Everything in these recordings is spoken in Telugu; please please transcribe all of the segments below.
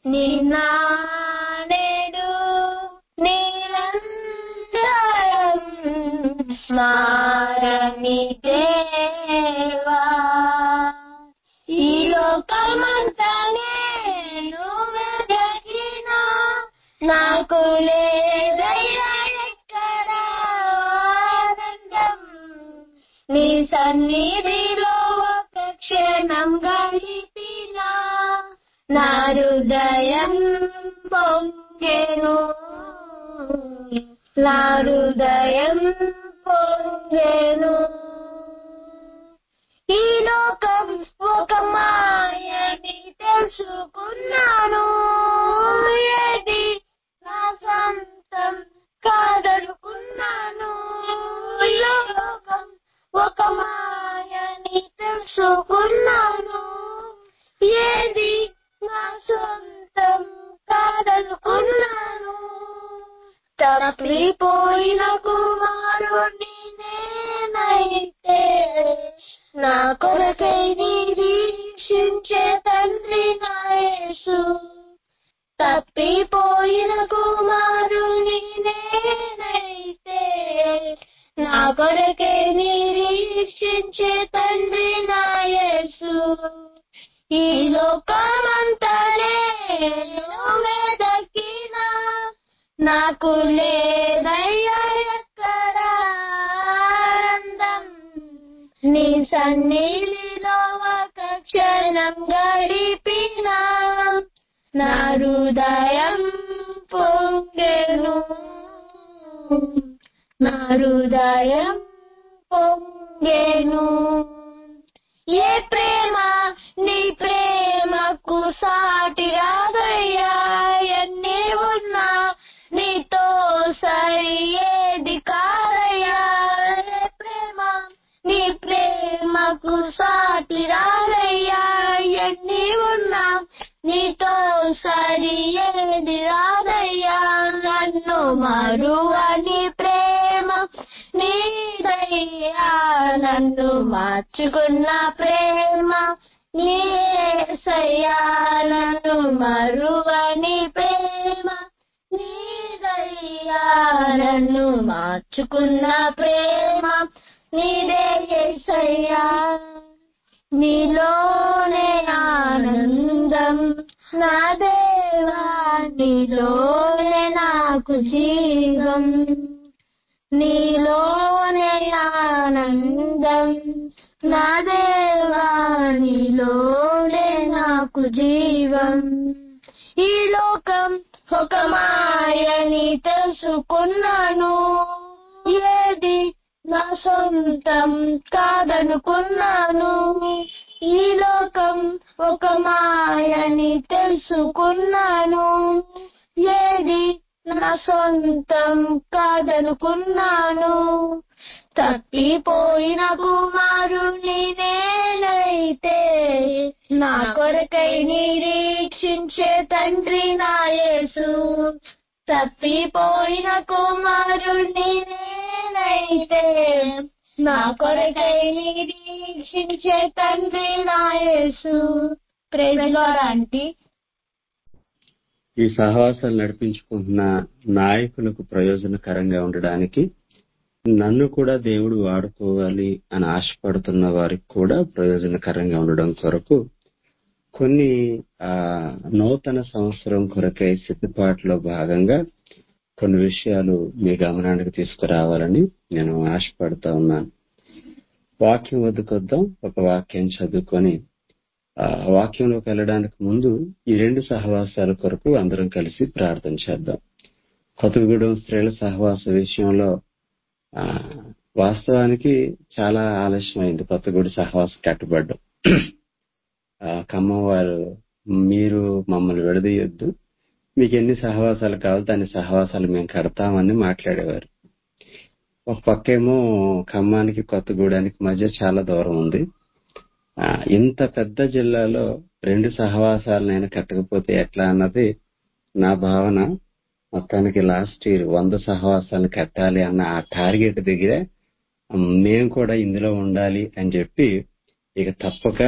నిన్న నేడు నిరంతరం స్మారణి దేవా ఈ లోకమంతా నేను వెదకిన నాకు లేదయ్యా ఎక్కడ ఆనందం నీ సన్నిధిలో ఒక క్షణం గడిపినా నా హృదయం పొంగెను నా హృదయం పొంగెను ఈ లోకం ఒక మాయని తెలుసుకున్నాను ఏది నా సొంతం కాదనుకున్నాను ఈ లోకం ఒక మాయని తెలుసుకున్నాను ఏది నా సొంతం కాదనుకున్నాను తప్పిపోయిన కుమారుణ్ణి నేనైతే నా కొరకై నిరీక్షించే తండ్రి నా యేసు తప్పిపోయిన కుమారుని నేనైతే నా కొరకే నిరీక్షించే తండ్రి నా యేసు ఈ లోకమంతా నేను వెదకిన నాకు లేదయ్యా ఎక్కడ ఆనందం నీ సన్నిధిలో ఒక క్షణం గడిపిన నా హృదయం పొంగెను నా హృదయం పొంగెను ఏ ప్రేమ నీ ప్రేమకు సాటి రాదయ్యా ఎన్ని ఉన్నా నీతో సరి ఏది కాదయ్యా ఏ ప్రేమ నీ ప్రేమకు సాటి రాదయ్యా ఎన్ని ఉన్నా నీతో సరి ఏది రాదయ్యా నన్ను మరువని ప్రేమ నీదయ్యా నన్ను మార్చుకున్న ప్రేమ నీసయ్యా నన్ను మరువని ప్రేమ నీదయ్యా నన్ను మార్చుకున్న ప్రేమ నీదే యేసయ్యా నీలోనే ఆనందం నా దేవా నీలోనే నాకు జీవం నీలోనే ఆనందం నా దేవా నీలోనే నాకు జీవం ఈ లోకం ఒక మాయని తెలుసుకున్నాను ఏది నా సొంతం కాదనుకున్నాను ఈ లోకం ఒక మాయని తెలుసుకున్నాను ఏది నా సొంతం కాదనుకున్నాను తప్పిపోయిన కుమారుని నేనైతే నా కొరకై నిరీక్షించే తండ్రి నా యేసు తప్పిపోయిన కుమారుని నేనైతే నా కొరకై నిరీక్షించే తండ్రి నా యేసు ప్రేజలాంటి ఈ సహవాసాలు నడిపించుకుంటున్న నాయకులకు ప్రయోజనకరంగా ఉండడానికి నన్ను కూడా దేవుడు వాడుకోవాలి అని ఆశపడుతున్న వారికి కూడా ప్రయోజనకరంగా ఉండడం కొరకు కొన్ని ఆ నూతన సంవత్సరం కొరకై సిద్ధపాటులో భాగంగా కొన్ని విషయాలు మీ గమనానికి తీసుకురావాలని నేను ఆశపడుతా ఉన్నాను వాక్యం వద్దకొద్దాం ఒక వాక్యం చదువుకొని ఆ వాక్యంలోకి వెళ్ళడానికి ముందు ఈ రెండు సహవాసాల కొరకు అందరం కలిసి ప్రార్థన చేద్దాం కొత్తగూడెం స్త్రీల సహవాస విషయంలో ఆ వాస్తవానికి చాలా ఆలస్యమైంది కొత్తగూడెం సహవాసం కట్టుబడ్డం ఆ ఖమ్మం వారు మీరు మమ్మల్ని విడదీయొద్దు మీకు ఎన్ని సహవాసాలు కావాలి దాని సహవాసాలు మేము కడతామని మాట్లాడేవారు ఒక పక్కేమో ఖమ్మానికి కొత్తగూడానికి మధ్య చాలా దూరం ఉంది ఆ, ఇంత పెద్ద జిల్లాలో రెండు సహవాసాలు నేను కట్టకపోతే ఎట్లా అన్నది నా భావన మొత్తానికి లాస్ట్ ఇయర్ వంద సహవాసాలు కట్టాలి అన్న ఆ టార్గెట్ దగ్గర మేము కూడా ఇందులో ఉండాలి అని చెప్పి ఇక తప్పక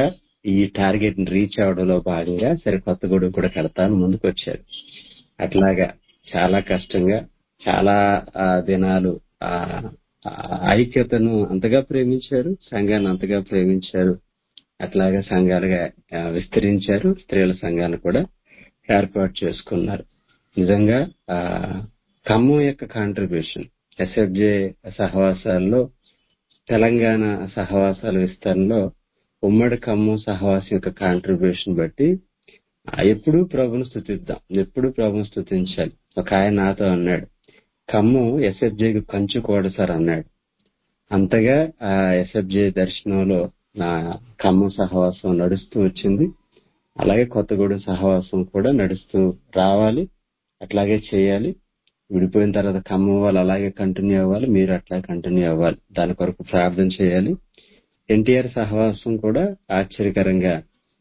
ఈ టార్గెట్ ని రీచ్ అవడంలో భాగంగా సరే కొత్తగూడెం కూడా కడతాను ముందుకు వచ్చారు అట్లాగా చాలా కష్టంగా చాలా ఆ, దినాలు ఆ ఆ ఐక్యతను అంతగా ప్రేమించారు సంఘాన్ని అంతగా ప్రేమించారు అట్లాగా సంఘాలుగా ఆ, విస్తరించారు స్త్రీల సంఘాన్ని కూడా ఏర్పాటు చేసుకున్నారు నిజంగా ఆ ఖమ్మం యొక్క కాంట్రిబ్యూషన్ ఎస్ఎఫ్జే సహవాసాల్లో తెలంగాణ సహవాసాల విస్తరణలో ఉమ్మడి ఖమ్మం సహవాసం యొక్క కాంట్రిబ్యూషన్ బట్టి ఆ, ఎప్పుడూ ప్రభుని స్థుతిద్దాం ఎప్పుడూ ప్రభుని స్థుతించాలి ఒక ఆయన నాతో అన్నాడు ఖమ్మం ఎస్ఎఫ్జేకి కంచు కూడా సార్ అన్నాడు అంతగా ఆ ఎస్ఎఫ్జే దర్శనంలో నా ఖమ్మం సహవాసం నడుస్తూ వచ్చింది అలాగే కొత్తగూడెం సహవాసం కూడా నడుస్తూ రావాలి అట్లాగే చేయాలి విడిపోయిన తర్వాత ఖమ్మం వాళ్ళు అలాగే కంటిన్యూ అవ్వాలి మీరు అట్లా కంటిన్యూ అవ్వాలి దాని కొరకు ప్రార్థన చేయాలి ఎన్టీఆర్ సహవాసం కూడా ఆశ్చర్యకరంగా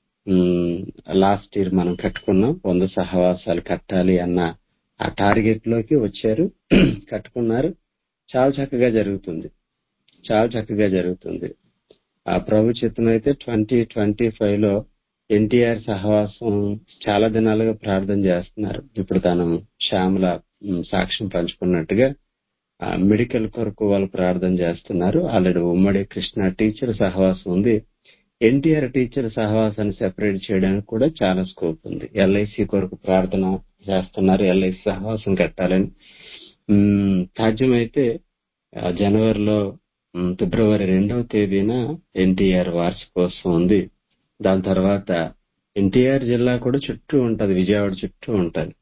లాస్ట్ ఇయర్ మనం కట్టుకున్నాం వంద సహవాసాలు కట్టాలి అన్న ఆ టార్గెట్ లోకి వచ్చారు కట్టుకున్నారు చాలా చక్కగా జరుగుతుంది చాలా చక్కగా జరుగుతుంది ఆ ప్రభు చిత్తం అయితే ట్వంటీ ట్వంటీ ఫైవ్ లో ఎన్టీఆర్ సహవాసం చాలా దినాలుగా ప్రార్థన చేస్తున్నారు ఇప్పుడు తను శ్యామల ఉమ్, సాక్ష్యం పంచుకున్నట్టుగా ఆ మెడికల్ కొరకు వాళ్ళు ప్రార్థన చేస్తున్నారు ఆల్రెడీ ఉమ్మడి కృష్ణ టీచర్ సహవాసం ఉంది ఎన్టీఆర్ టీచర్ సహవాసాన్ని సెపరేట్ చేయడానికి కూడా చాలా స్కోప్ ఉంది ఎల్ఐసి కొరకు ప్రార్థన చేస్తున్నారు ఎల్ఐసి సహవాసం కట్టాలని ఉమ్, సాధ్యమైతే ఆ, జనవరిలో ఉమ్, ఫిబ్రవరి రెండవ తేదీన ఎన్టీఆర్ వార్షికోత్సవం ఉంది దాని తర్వాత ఎన్టీఆర్ జిల్లా కూడా చుట్టూ ఉంటది విజయవాడ చుట్టూ ఉంటది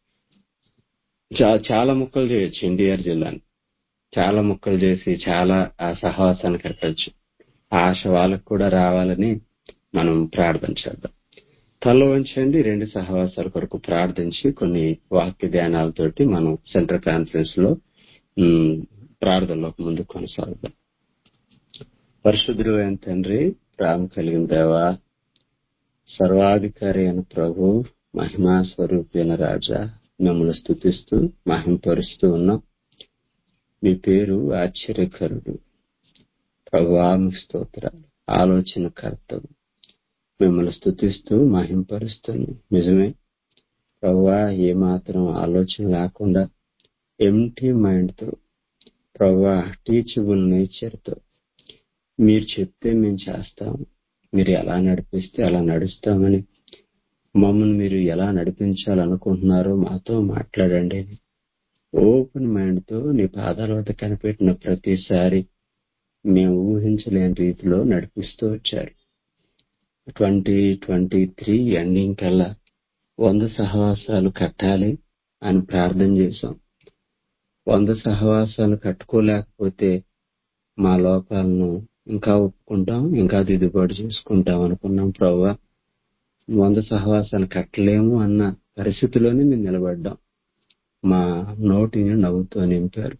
చా- చాలా ముక్కలు చేయొచ్చు ఎన్టీఆర్ జిల్లాని చాలా ముక్కలు చేసి చాలా ఆ సహవాసాన్ని కట్టచ్చు ఆశ వాళ్ళకు కూడా రావాలని మనం ప్రార్థన చేద్దాం తల వంచండి రెండు సహవాసాల కొరకు ప్రార్థించి కొన్ని వాక్య ధ్యానాలతోటి మనం సెంట్రల్ కాన్ఫరెన్స్ లో ఉమ్, ప్రార్థనలోకి ముందు కొనసాగుదాం పరిశుద్ధుడు అయిన తండ్రి ప్రేమ కలిగిన దేవా సర్వాధికారి అయిన ప్రభు మహిమా స్వరూపైన రాజా మిమ్మల్ని స్థుతిస్తూ మహింపరుస్తూ ఉన్నాం మీ పేరు ఆశ్చర్యకరుడు ప్రభా మీకు స్తోత్రాలు ఆలోచన కర్తవు మిమ్మల్ని స్థుతిస్తూ మహింపరుస్తున్నాం నిజమే ప్రభా ఏమాత్రం ఆలోచన లేకుండా ఎంటీ మైండ్ తో ప్రభా టీచబుల్ నేచర్ తో మీరు చెప్తే మేము చేస్తాం మీరు ఎలా నడిపిస్తే అలా నడుస్తామని మమ్మల్ని మీరు ఎలా నడిపించాలనుకుంటున్నారో మాతో మాట్లాడండి అని ఓపెన్ మైండ్ తో నీ పాదాల వద్ద కనిపెట్టిన ప్రతిసారి మేము ఊహించలేని రీతిలో నడిపిస్తూ వచ్చారు ట్వంటీ ట్వంటీ త్రీ ఎండింగ్ కల్లా వంద సహవాసాలు కట్టాలి అని ప్రార్థన చేశాం వంద సహవాసాలు కట్టుకోలేకపోతే మా లోపాలను ఇంకా ఒప్పుకుంటాం ఇంకా దిద్దుబాటు చేసుకుంటాం అనుకున్నాం ప్రభా వంద సహవాసాలు కట్టలేము అన్న పరిస్థితిలోనే మేము నిలబడ్డాం మా నోటిని నవ్వుతో నింపారు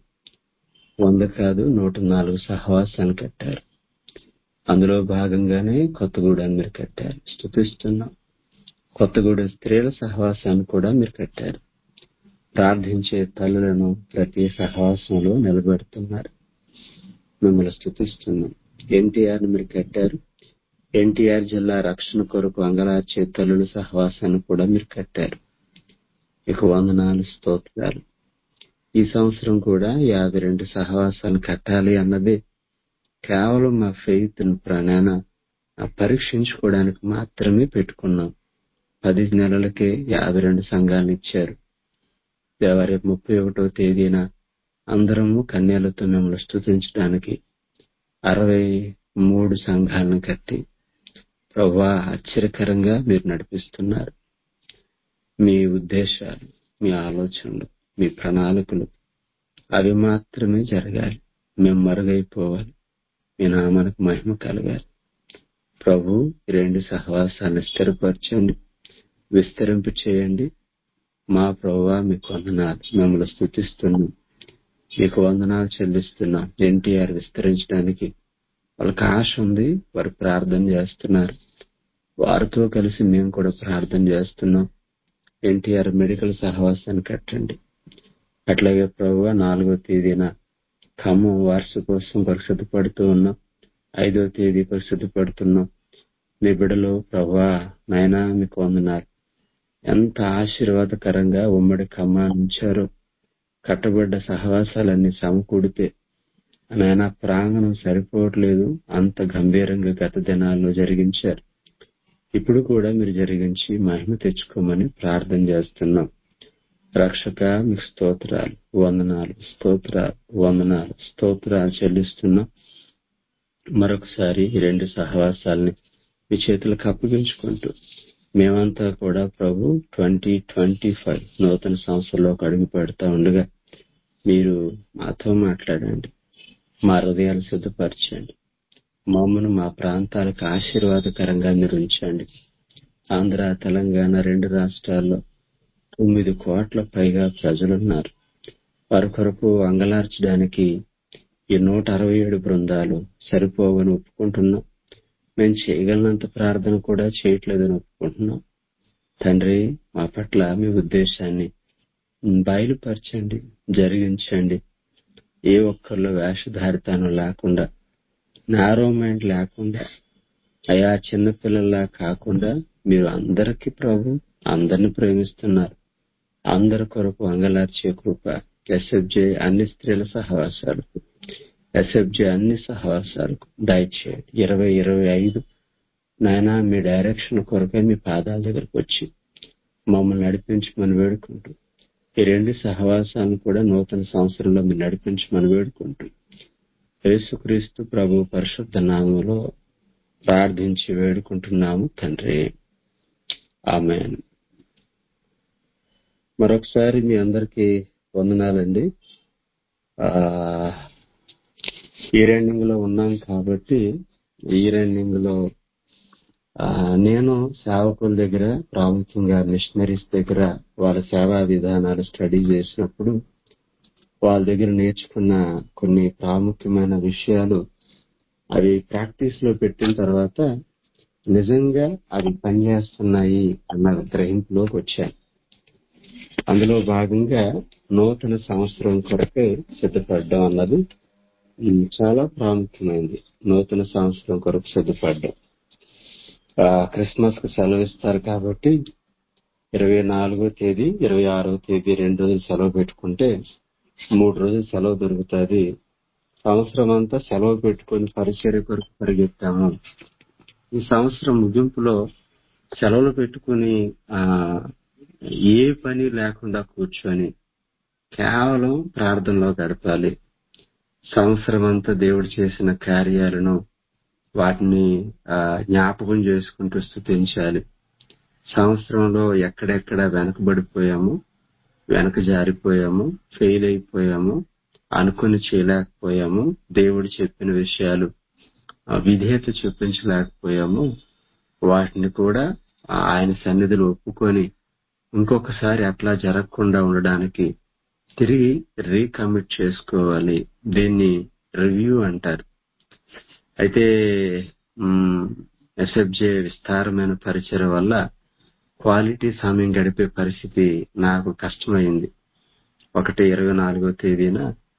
వంద కాదు నూట నాలుగు సహవాసాలు కట్టారు అందులో భాగంగానే కొత్తగూడెని మీరు కట్టారు స్థుతిస్తున్నాం కొత్తగూడెం స్త్రీల సహవాసాన్ని కూడా మీరు కట్టారు ప్రార్థించే తల్లులను ప్రతి సహవాసంలో నిలబెడుతున్నారు మిమ్మల్ని స్థుతిస్తున్నాం ఎన్టీఆర్ మీరు కట్టారు ఎన్టీఆర్ జిల్లా రక్షణ కొరకు అంగలార్చే తల్లుల సహవాసాన్ని కూడా మీరు కట్టారు ఇక వందనాలు స్తోత్రాలు ఈ సంవత్సరం కూడా యాభై రెండు సహవాసాలు కట్టాలి అన్నదే కేవలం మా ఫెయిత్ ప్రణాన పరీక్షించుకోవడానికి మాత్రమే పెట్టుకున్నాం పది నెలలకే యాభై రెండు సంఘాలను ఇచ్చారు దేవా రేపు ముప్పై ఒకటో తేదీన అందరము కన్యలతో మిమ్మల్ని స్థుతించడానికి అరవై మూడు సంఘాలను కట్టి ప్రభా ఆశ్చర్యకరంగా మీరు నడిపిస్తున్నారు మీ ఉద్దేశాలు మీ ఆలోచనలు మీ ప్రణాళికలు అవి మాత్రమే జరగాలి మేము మరుగైపోవాలి మీ నామానికి మహిమ కలగాలి ప్రభు ఈ రెండు సహవాసాన్ని స్థిరపరచండి విస్తరింపు చేయండి మా ప్రభు మీకు వందనాలు మిమ్మల్ని స్థుతిస్తున్నాం మీకు వందనాలు చెల్లిస్తున్నాం ఎన్టీఆర్ విస్తరించడానికి వాళ్ళకి ఆశ ఉంది వారు ప్రార్థన చేస్తున్నారు వారితో కలిసి మేము కూడా ప్రార్థన చేస్తున్నాం ఎన్టీఆర్ మెడికల్ సహవాసాన్ని కట్టండి అట్లాగే ప్రభు నాలుగో తేదీన ఖమ్మం వార్షికోత్సవం కొరకు సిద్ధపడుతూ ఉన్నాం ఐదో తేదీ కొరకు సిద్ధపడుతున్నాం మీ బిడలు ప్రభా నాయనా మీకు వందనాలు ఎంత ఆశీర్వాదకరంగా ఉమ్మడి ఖమ్మానుంచారో కట్టబడ్డ సహవాసాలన్నీ సమకూడితే నాయన ప్రాంగణం సరిపోవట్లేదు అంత గంభీరంగా గత దినాల్లో జరిగించారు ఇప్పుడు కూడా మీరు జరిగించి మహిమ తెచ్చుకోమని ప్రార్థన చేస్తున్నాం రక్షక మీకు స్తోత్రాలు వందనాలు స్తోత్రాలు వందనాలు స్తోత్రాలు చెల్లిస్తున్నాం మరొకసారి ఈ రెండు సహవాసాలని మీ చేతులకు అప్పగించుకుంటూ మేమంతా కూడా ప్రభు ట్వంటీ ట్వంటీ ఫైవ్ నూతన సంవత్సరంలోకి అడుగు పెడతా ఉండగా మీరు మాతో మాట్లాడండి మా హృదయాలు సిద్ధపరచండి మమ్మను మా ప్రాంతాలకు ఆశీర్వాదకరంగా మీరు ఉంచండి ఆంధ్ర తెలంగాణ రెండు రాష్ట్రాల్లో తొమ్మిది కోట్ల పైగా ప్రజలున్నారు వారి కొరకు అంగలార్చడానికి ఈ నూట అరవై ఏడు బృందాలు సరిపోవని ఒప్పుకుంటున్నాం మేము చేయగలనంత ప్రార్థన కూడా చేయట్లేదని ఒప్పుకుంటున్నాం తండ్రి మా పట్ల మీ ఉద్దేశాన్ని బయలుపరచండి జరిగించండి ఏ ఒక్కరిలో వేషధారితనం లేకుండా నారో మైండ్ లేకుండా అయా చిన్నపిల్లల్లా కాకుండా మీరు అందరికీ ప్రభు అందరిని ప్రేమిస్తున్నారు అందరి కొరకు అంగలార్చే కృప ఎస్ఎఫ్జే అన్ని స్త్రీల సహవాసాలకు ఎస్ఎఫ్జే అన్ని సహవాసాలకు దయచేయండి ఇరవై ఇరవై ఐదు నాయన మీ డైరెక్షన్ కొరకే మీ పాదాల దగ్గరకు వచ్చి మమ్మల్ని నడిపించమని వేడుకుంటూ ఈ రెండు సహవాసాలను కూడా నూతన సంవత్సరంలో మీరు నడిపించమని వేడుకుంటూ యేసుక్రీస్తు ప్రభు పరిశుద్ధ నామంలో ప్రార్థించి వేడుకుంటున్నాము తండ్రి ఆమె మరొకసారి మీ అందరికి వందనాలండి ఆ ఈ రన్నింగ్ లో ఉన్నాం కాబట్టి ఈ రన్నింగ్ లో ఆ, నేను సేవకుల దగ్గర ప్రాముఖ్యంగా మిషనరీస్ దగ్గర వాళ్ళ సేవా విధానాలు స్టడీ చేసినప్పుడు వాళ్ళ దగ్గర నేర్చుకున్న కొన్ని ప్రాముఖ్యమైన విషయాలు అవి ప్రాక్టీస్ లో పెట్టిన తర్వాత నిజంగా అవి పనిచేస్తున్నాయి అన్న గ్రహింపులోకి వచ్చాను అందులో భాగంగా నూతన సంవత్సరం కొరకే సిద్ధపడ్డం అన్నది ఉమ్, చాలా ప్రాముఖ్యమైనది నూతన సంవత్సరం కొరకు సిద్ధపడ్డం ఆ, క్రిస్మస్ కు సెలవు ఇస్తారు కాబట్టి ఇరవై నాలుగో తేదీ ఇరవై ఆరో తేదీ రెండు రోజులు సెలవు పెట్టుకుంటే మూడు రోజులు సెలవు దొరుకుతుంది సంవత్సరం అంతా సెలవు పెట్టుకొని పరిచర్య కొరకు పరిగెత్తాము ఈ సంవత్సరం ముగింపులో సెలవులు పెట్టుకుని ఆ ఏ పని లేకుండా కూర్చొని కేవలం ప్రార్థనలో గడపాలి సంవత్సరం అంతా దేవుడు చేసిన కార్యాలను వాటిని ఆ, జ్ఞాపకం చేసుకుంటూ స్థుతించాలి సంవత్సరంలో ఎక్కడెక్కడ వెనకబడిపోయాము వెనక జారిపోయాము ఫెయిల్ అయిపోయాము అనుకుని చేయలేకపోయాము దేవుడు చెప్పిన విషయాలు ఆ, విధేయత చూపించలేకపోయాము వాటిని కూడా ఆయన సన్నిధిలో ఒప్పుకొని ఇంకొకసారి అట్లా జరగకుండా ఉండడానికి తిరిగి రీకమిట్ చేసుకోవాలి దీన్ని రివ్యూ అంటారు అయితే ఎస్ఎఫ్జే విస్తారమైన పరిచయం వల్ల క్వాలిటీ సమయం గడిపే పరిస్థితి నాకు కష్టమైంది ఒకటి ఇరవై నాలుగో తేదీన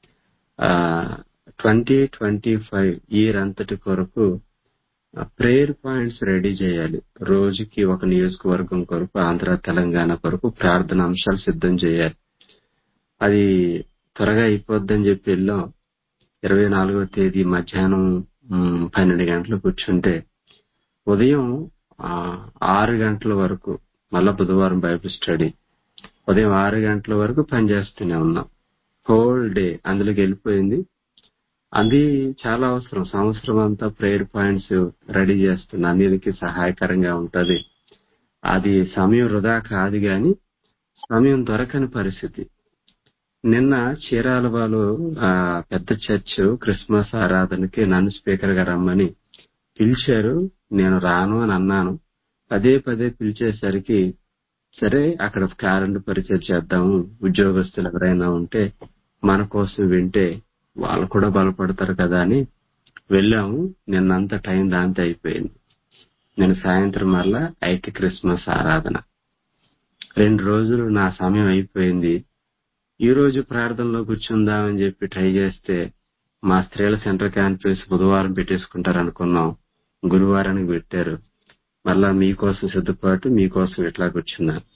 ట్వంటీ ట్వంటీ ఫైవ్ ఇయర్ అంతటి కొరకు ప్రేయర్ పాయింట్స్ రెడీ చేయాలి రోజుకి ఒక నియోజకవర్గం కొరకు ఆంధ్ర తెలంగాణ కొరకు ప్రార్థన అంశాలు సిద్ధం చేయాలి అది త్వరగా అయిపోద్దని చెప్పి వెళ్ళాం ఇరవై నాలుగో తేదీ మధ్యాహ్నం మ్, పన్నెండు గంటలు కూర్చుంటే ఉదయం ఆ, ఆరు గంటల వరకు మళ్ళా బుధవారం బైబిల్ స్టడీ ఉదయం ఆరు గంటల వరకు పనిచేస్తూనే ఉన్నాం హోల్ డే అందులోకి వెళ్ళిపోయింది అది చాలా అవసరం సంవత్సరం అంతా ప్రేయర్ పాయింట్స్ రెడీ చేస్తున్నా అన్నిటికీ సహాయకరంగా ఉంటది అది సమయం వృధా కాదు గాని సమయం దొరకని పరిస్థితి నిన్న చీరాల వాళ్ళు ఆ, పెద్ద చర్చ్ క్రిస్మస్ ఆరాధనకి నన్ను స్పీకర్ గా రమ్మని పిలిచారు నేను రాను అని అన్నాను పదే పదే పిలిచేసరికి సరే అక్కడ కారెంట్ పరిచయం చేద్దాము ఉద్యోగస్తులు ఎవరైనా ఉంటే మన కోసం వింటే వాళ్ళు కూడా బలపడతారు కదా అని వెళ్ళాము నిన్నంత టైం దాంతో అయిపోయింది నేను సాయంత్రం మరలా ఐక్య క్రిస్మస్ ఆరాధన రెండు రోజులు నా సమయం అయిపోయింది ఈ రోజు ప్రార్థనలో కూర్చుందామని చెప్పి ట్రై చేస్తే మా స్త్రీల సెంటర్ కాన్ఫరెన్స్ బుధవారం పెట్టేసుకుంటారు అనుకున్నాం గురువారానికి పెట్టారు మళ్ళా మీకోసం సిద్ధపాటు మీకోసం ఇట్లా కూర్చున్నాను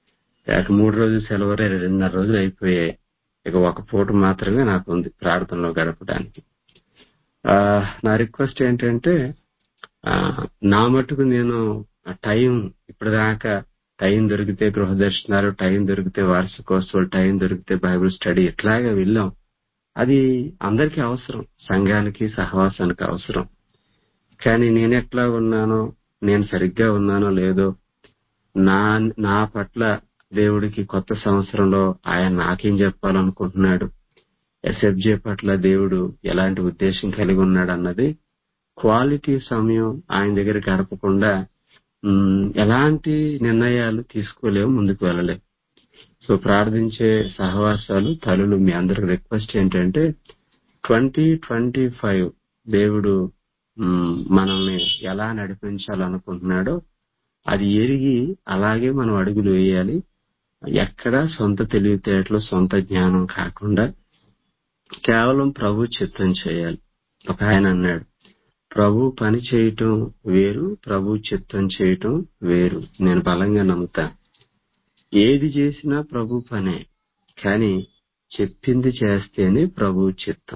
ఇక మూడు రోజులు సెలవు రెండున్నర రోజులు అయిపోయాయి ఇక ఒక పూట మాత్రమే నాకు ఉంది ప్రార్థనలో గడపడానికి ఆ, నా రిక్వెస్ట్ ఏంటంటే ఆ, నా మటుకు నేను టైం ఇప్పటిదాకా టైం దొరికితే గృహ దర్శనాలు టైం దొరికితే వార్షికోత్సవాలు టైం దొరికితే బైబిల్ స్టడీ ఇట్లాగే వెళ్ళాం అది అందరికీ అవసరం సంఘానికి సహవాసానికి అవసరం కానీ నేను ఎట్లా ఉన్నానో నేను సరిగ్గా ఉన్నానో లేదో నా నా పట్ల దేవుడికి కొత్త సంవత్సరంలో ఆయన నాకేం చెప్పాలనుకుంటున్నాడు ఎస్ఎఫ్జే పట్ల దేవుడు ఎలాంటి ఉద్దేశం కలిగి ఉన్నాడు అన్నది క్వాలిటీ సమయం ఆయన దగ్గర గడపకుండా మ్, ఎలాంటి నిర్ణయాలు తీసుకోలేము ముందుకు వెళ్ళలేము సో ప్రార్థించే సహవాసాలు తల్లులు మీ అందరికి రిక్వెస్ట్ ఏంటంటే ట్వంటీ ట్వంటీ ఫైవ్ దేవుడు మ్, మనల్ని ఎలా నడిపించాలనుకుంటున్నాడో అది ఎరిగి అలాగే మనం అడుగులు వేయాలి ఎక్కడ సొంత తెలివితేటలు సొంత జ్ఞానం కాకుండా కేవలం ప్రభు చిత్తం చేయాలి ఒక ఆయన అన్నాడు ప్రభు పని చేయటం వేరు ప్రభు చిత్తం చేయటం వేరు నేను బలంగా నమ్ముతా ఏది చేసినా ప్రభు పనే కానీ చెప్పింది చేస్తేనే ప్రభు చిత్తం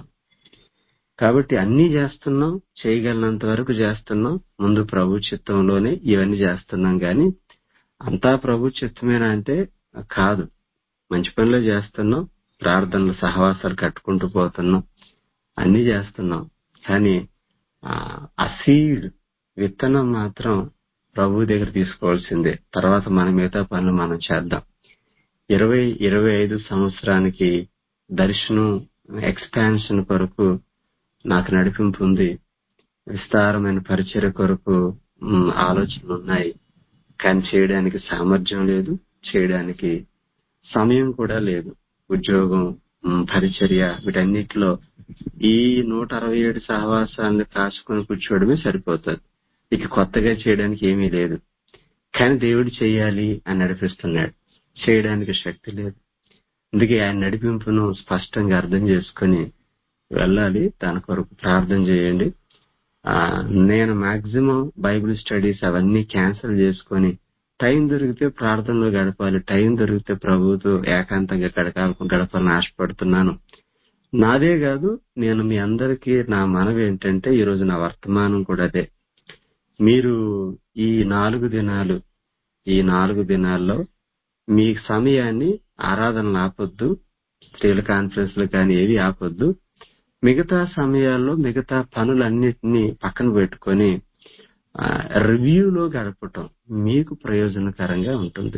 కాబట్టి అన్ని చేస్తున్నాం చేయగలిగినంత వరకు చేస్తున్నాం ముందు ప్రభు చిత్తంలోనే ఇవన్నీ చేస్తున్నాం కానీ అంతా ప్రభు చిత్తమేనా అంటే కాదు మంచి పనులే చేస్తున్నాం ప్రార్థనలు సహవాసాలు కట్టుకుంటూ పోతున్నాం అన్ని చేస్తున్నాం కానీ ఆ, ఆ సీడ్ విత్తనం మాత్రం ప్రభు దగ్గర తీసుకోవాల్సిందే తర్వాత మన మిగతా పనులు మనం చేద్దాం ఇరవై ఇరవై ఐదు సంవత్సరానికి దర్శనం ఎక్స్పాన్షన్ కొరకు నాకు నడిపింపు ఉంది విస్తారమైన పరిచయ కొరకు మ్, ఆలోచనలు ఉన్నాయి కానీ చేయడానికి సామర్థ్యం లేదు చేయడానికి సమయం కూడా లేదు ఉద్యోగం మ్, పరిచర్య వీటన్నిటిలో ఈ నూట అరవై ఏడు సహవాసాలను కాచుకొని కూర్చోవడమే సరిపోతుంది ఇక కొత్తగా చేయడానికి ఏమీ లేదు కానీ దేవుడు చేయాలి అని నడిపిస్తున్నాడు చేయడానికి శక్తి లేదు అందుకే ఆయన నడిపింపును స్పష్టంగా అర్థం చేసుకుని వెళ్ళాలి దాని కొరకు ప్రార్థన చేయండి ఆ, నేను మాక్సిమం బైబిల్ స్టడీస్ అవన్నీ క్యాన్సిల్ చేసుకొని టైం దొరికితే ప్రార్థనలో గడపాలి టైం దొరికితే ప్రభువుతో ఏకాంతంగా గడకాల గడపాలని ఆశపడుతున్నాను నాదే కాదు నేను మీ అందరికీ నా మనవి ఏంటంటే ఈ రోజు నా వర్తమానం కూడా అదే మీరు ఈ నాలుగు దినాలు ఈ నాలుగు దినాల్లో మీ సమయాన్ని ఆరాధనలు ఆపొద్దు స్త్రీల కాన్ఫరెన్స్లు కానీ ఏవి ఆపొద్దు మిగతా సమయాల్లో మిగతా పనులన్నిటినీ పక్కన పెట్టుకొని ఆ, రివ్యూలో గడపటం మీకు ప్రయోజనకరంగా ఉంటుంది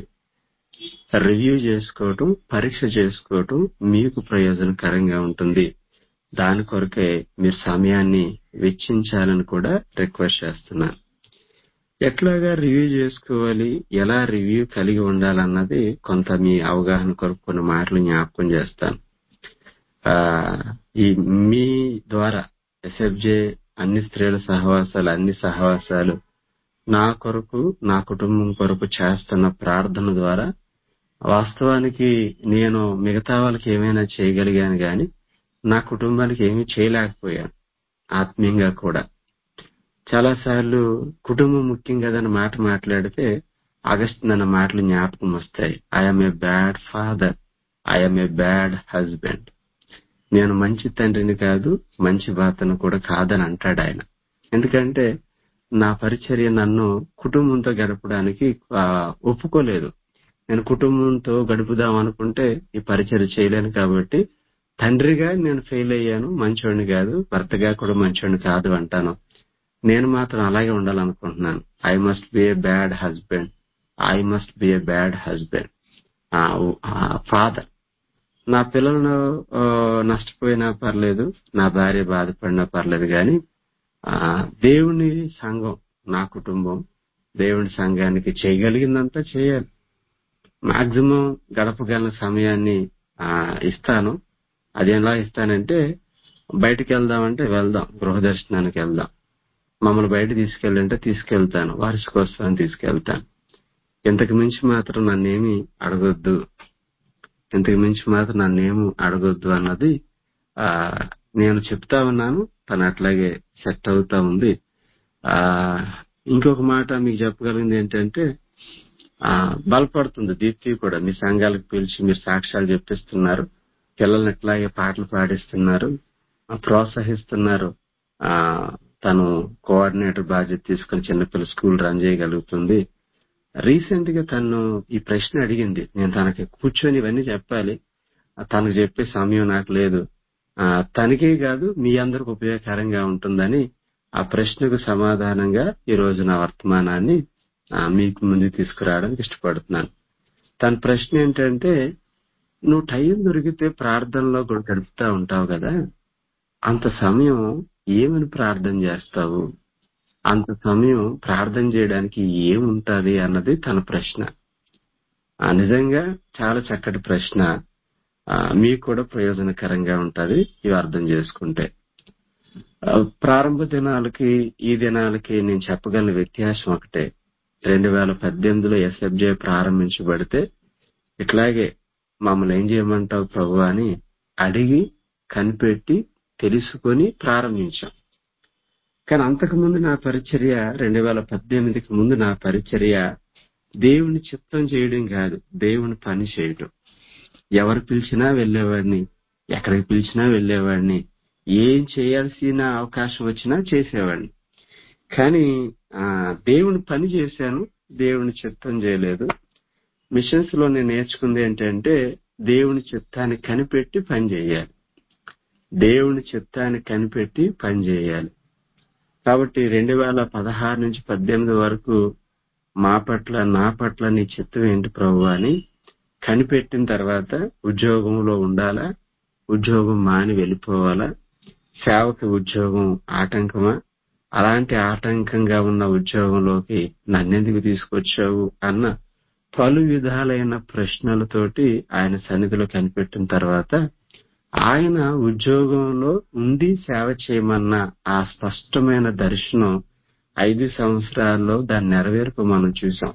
రివ్యూ చేసుకోవటం పరీక్ష చేసుకోవటం మీకు ప్రయోజనకరంగా ఉంటుంది దాని కొరకే మీరు సమయాన్ని వెచ్చించాలని కూడా రిక్వెస్ట్ చేస్తున్నాను ఎట్లాగా రివ్యూ చేసుకోవాలి ఎలా రివ్యూ కలిగి ఉండాలన్నది కొంత మీ అవగాహన కొరకు కొన్ని మాటలు జ్ఞాపకం చేస్తాను ఆ, ఈ మీ ద్వారా ఎస్ఎఫ్జే అన్ని స్త్రీల సహవాసాలు అన్ని సహవాసాలు నా కొరకు నా కుటుంబం కొరకు చేస్తున్న ప్రార్థన ద్వారా వాస్తవానికి నేను మిగతా వాళ్ళకి ఏమైనా చేయగలిగాను గాని నా కుటుంబానికి ఏమీ చేయలేకపోయాను ఆత్మీయంగా కూడా చాలా సార్లు కుటుంబం ముఖ్యం కదని మాట మాట్లాడితే ఆగస్ట్ అన్న మాటలు జ్ఞాపకం వస్తాయి I'm a bad father I'm a bad husband నేను మంచి తండ్రిని కాదు మంచి భర్తను కూడా కాదని అంటాడు ఆయన ఎందుకంటే నా పరిచర్య నన్ను కుటుంబంతో గడపడానికి ఆ, ఒప్పుకోలేదు నేను కుటుంబంతో గడుపుదాం అనుకుంటే ఈ పరిచర్య చేయలేను కాబట్టి తండ్రిగా నేను ఫెయిల్ అయ్యాను మంచోడిని కాదు భర్తగా కూడా మంచోడిని కాదు అంటాను నేను మాత్రం అలాగే ఉండాలనుకుంటున్నాను I must be a bad husband I must be a bad husband father నా పిల్లలను ఆ, నష్టపోయినా పర్లేదు నా భార్య బాధపడినా పర్లేదు కానీ ఆ, దేవుని సంఘం నా కుటుంబం దేవుని సంఘానికి చేయగలిగిందంతా చేయాలి మాక్సిమం గడపగల సమయాన్ని ఆ, ఇస్తాను అది ఎలా ఇస్తానంటే బయటికి వెళ్దామంటే వెళ్దాం గృహ దర్శనానికి వెళ్దాం మమ్మల్ని బయట తీసుకెళ్ళంటే తీసుకెళ్తాను వార్షికోత్సవాన్ని తీసుకెళ్తాను ఇంతకు మించి మాత్రం నన్నేమి అడగొద్దు ఇంతకు మించి మాత్రం నన్నేమి అడగొద్దు అన్నది ఆ నేను చెప్తా ఉన్నాను తను అట్లాగే సెట్ అవుతా ఉంది ఆ ఇంకొక మాట మీకు చెప్పగలిగింది ఏంటంటే ఆ బలపడుతుంది దీప్తి కూడా మీ సంఘాలకు పిలిచి మీరు సాక్ష్యాలు చెప్పిస్తున్నారు పిల్లల్ని ఎట్లాగే పాటలు పాడిస్తున్నారు ఆ, ప్రోత్సహిస్తున్నారు ఆ తను కోఆర్డినేటర్ బాధ్యత తీసుకుని చిన్నపిల్ల స్కూల్ రన్ చేయగలుగుతుంది రీసెంట్ గా తను ఈ ప్రశ్న అడిగింది నేను తనకి కూర్చొని ఇవన్నీ చెప్పాలి ఆ, తనకు చెప్పే సమయం నాకు లేదు ఆ, తనకే కాదు మీ అందరికి ఉపయోగకరంగా ఉంటుందని ఆ ప్రశ్నకు సమాధానంగా ఈ రోజు నా వర్తమానాన్ని ఆ, మీకు ముందు తీసుకురావడానికి ఇష్టపడుతున్నాను తన ప్రశ్న ఏంటంటే నువ్వు టైం దొరికితే ప్రార్థనలో కూడా గడుపుతా ఉంటావు కదా అంత సమయం ఏమని ప్రార్థన చేస్తావు అంత సమయం ప్రార్థన చేయడానికి ఏముంటది అన్నది తన ప్రశ్న ఆ, నిజంగా చాలా చక్కటి ప్రశ్న ఆ, మీకు కూడా ప్రయోజనకరంగా ఉంటది ఇవి అర్థం చేసుకుంటే ఆ, ప్రారంభ దినాలకి ఈ దినాలకి నేను చెప్పగల వ్యత్యాసం ఒకటే రెండు వేల పద్దెనిమిదిలో ఎస్ఎఫ్జే ప్రారంభించబడితే ఇట్లాగే మమ్మల్ని ఏం చేయమంటావు ప్రభు అని అడిగి కనిపెట్టి తెలుసుకొని ప్రారంభించాం కానీ అంతకుముందు నా పరిచర్య రెండు వేల పద్దెనిమిదికి ముందు నా పరిచర్య దేవుని చిత్తం చేయడం కాదు దేవుని పని చేయడం ఎవరు పిలిచినా వెళ్ళేవాడిని ఎక్కడికి పిలిచినా వెళ్ళేవాడిని ఏం చేయాల్సిన అవకాశం వచ్చినా చేసేవాడిని కానీ ఆ దేవుని పని చేశాను దేవుని చిత్తం చేయలేదు మిషన్స్ లో నేను నేర్చుకుంది ఏంటంటే దేవుని చిత్తాన్ని కనిపెట్టి పని చేయాలి దేవుని చిత్తాన్ని కనిపెట్టి పని చేయాలి కాబట్టి రెండు వేల పదహారు నుంచి పద్దెనిమిది వరకు మా పట్ల నా పట్ల నీ చిత్తం ఏంటి ప్రభు అని కనిపెట్టిన తర్వాత ఉద్యోగంలో ఉండాలా ఉద్యోగం మాని వెళ్ళిపోవాలా సేవకి ఉద్యోగం ఆటంకమా అలాంటి ఆటంకంగా ఉన్న ఉద్యోగంలోకి నన్నెందుకు తీసుకొచ్చావు అన్న పలు విధాలైన ప్రశ్నలతోటి ఆయన సన్నిధిలో కనిపెట్టిన తర్వాత ఆయన ఉద్యోగంలో ఉండి సేవ చేయమన్న ఆ స్పష్టమైన దర్శనం ఐదు సంవత్సరాల్లో దాని నెరవేర్పు మనం చూసాం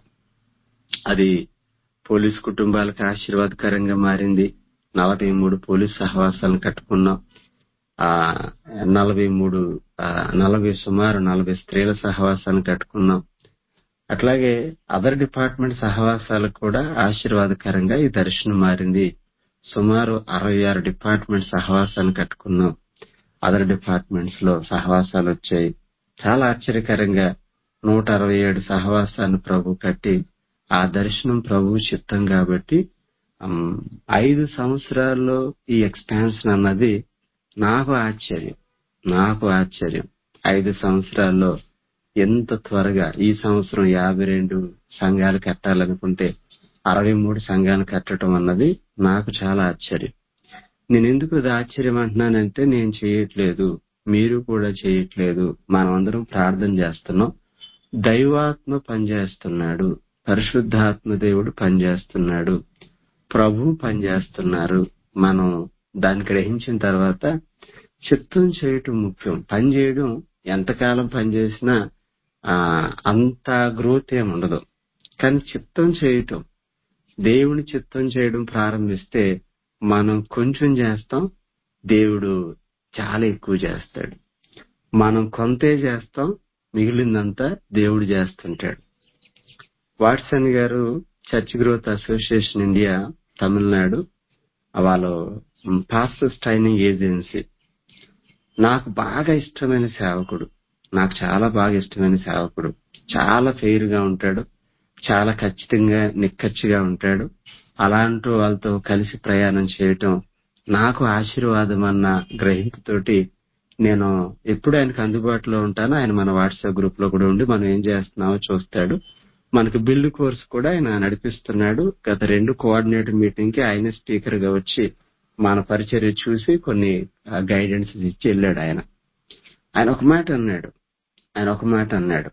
అది పోలీస్ కుటుంబాలకు ఆశీర్వాదకరంగా మారింది నలభై మూడు పోలీస్ సహవాసాలను కట్టుకున్నాం ఆ నలభై మూడు ఆ, నలభై సుమారు నలభై స్త్రీల సహవాసాలను కట్టుకున్నాం అట్లాగే అదర్ డిపార్ట్మెంట్ సహవాసాలకు కూడా ఆశీర్వాదకరంగా ఈ దర్శనం మారింది సుమారు అరవై ఆరు డిపార్ట్మెంట్ సహవాసాలను కట్టుకున్నాం అదర్ డిపార్ట్మెంట్స్ లో సహవాసాలు వచ్చాయి చాలా ఆశ్చర్యకరంగా నూట అరవై ఏడు సహవాసాన్ని ప్రభు కట్టి ఆ దర్శనం ప్రభు చిత్తం కాబట్టి ఉమ్, ఐదు సంవత్సరాల్లో ఈ ఎక్స్పాన్షన్ అన్నది నాకు ఆశ్చర్యం నాకు ఆశ్చర్యం ఐదు సంవత్సరాల్లో ఎంత త్వరగా ఈ సంవత్సరం యాభై రెండు సంఘాలు కట్టాలనుకుంటే అరవై మూడు సంఘాలు కట్టడం అన్నది నాకు చాలా ఆశ్చర్యం నేను ఎందుకు ఇది ఆశ్చర్యం అంటున్నానంటే నేను చేయట్లేదు మీరు కూడా చేయట్లేదు మనమందరం ప్రార్థన చేస్తున్నాం దైవాత్మ పనిచేస్తున్నాడు పరిశుద్ధాత్మ దేవుడు పనిచేస్తున్నాడు ప్రభు పనిచేస్తున్నారు మనం దాన్ని గ్రహించిన తర్వాత చిత్తం చేయటం ముఖ్యం పని చేయడం ఎంతకాలం పనిచేసినా ఆ అంత గ్రోత్ ఏమి ఉండదు కానీ చిత్తం చేయటం దేవుని చిత్తం చేయడం ప్రారంభిస్తే మనం కొంచెం చేస్తాం దేవుడు చాలా ఎక్కువ చేస్తాడు మనం కొంతే చేస్తాం మిగిలిందంతా దేవుడు చేస్తుంటాడు వాట్సన్ గారు church growth association India Tamil Nadu వాళ్ళు పాస్టర్స్ ట్రైనింగ్ ఏజెన్సీ నాకు బాగా ఇష్టమైన సేవకుడు నాకు చాలా బాగా ఇష్టమైన సేవకుడు చాలా ఫెయిర్ గా ఉంటాడు చాలా ఖచ్చితంగా నిక్కచ్చిగా ఉంటాడు అలాంటి వాళ్ళతో కలిసి ప్రయాణం చేయటం నాకు ఆశీర్వాదం అన్న గ్రహింపుతోటి నేను ఎప్పుడు ఆయనకు అందుబాటులో ఉంటానో ఆయన మన వాట్సాప్ గ్రూప్ లో కూడా ఉండి మనం ఏం చేస్తున్నామో చూస్తాడు మనకు బిల్డ్ కోర్స్ కూడా ఆయన నడిపిస్తున్నాడు గత రెండు కోఆర్డినేటర్ మీటింగ్ కి ఆయన స్పీకర్ గా వచ్చి మన పరిచర్య చూసి కొన్ని గైడెన్స్ ఇచ్చి వెళ్ళాడు ఆయన ఆయన ఒక మాట అన్నాడు ఆయన ఒక మాట అన్నాడు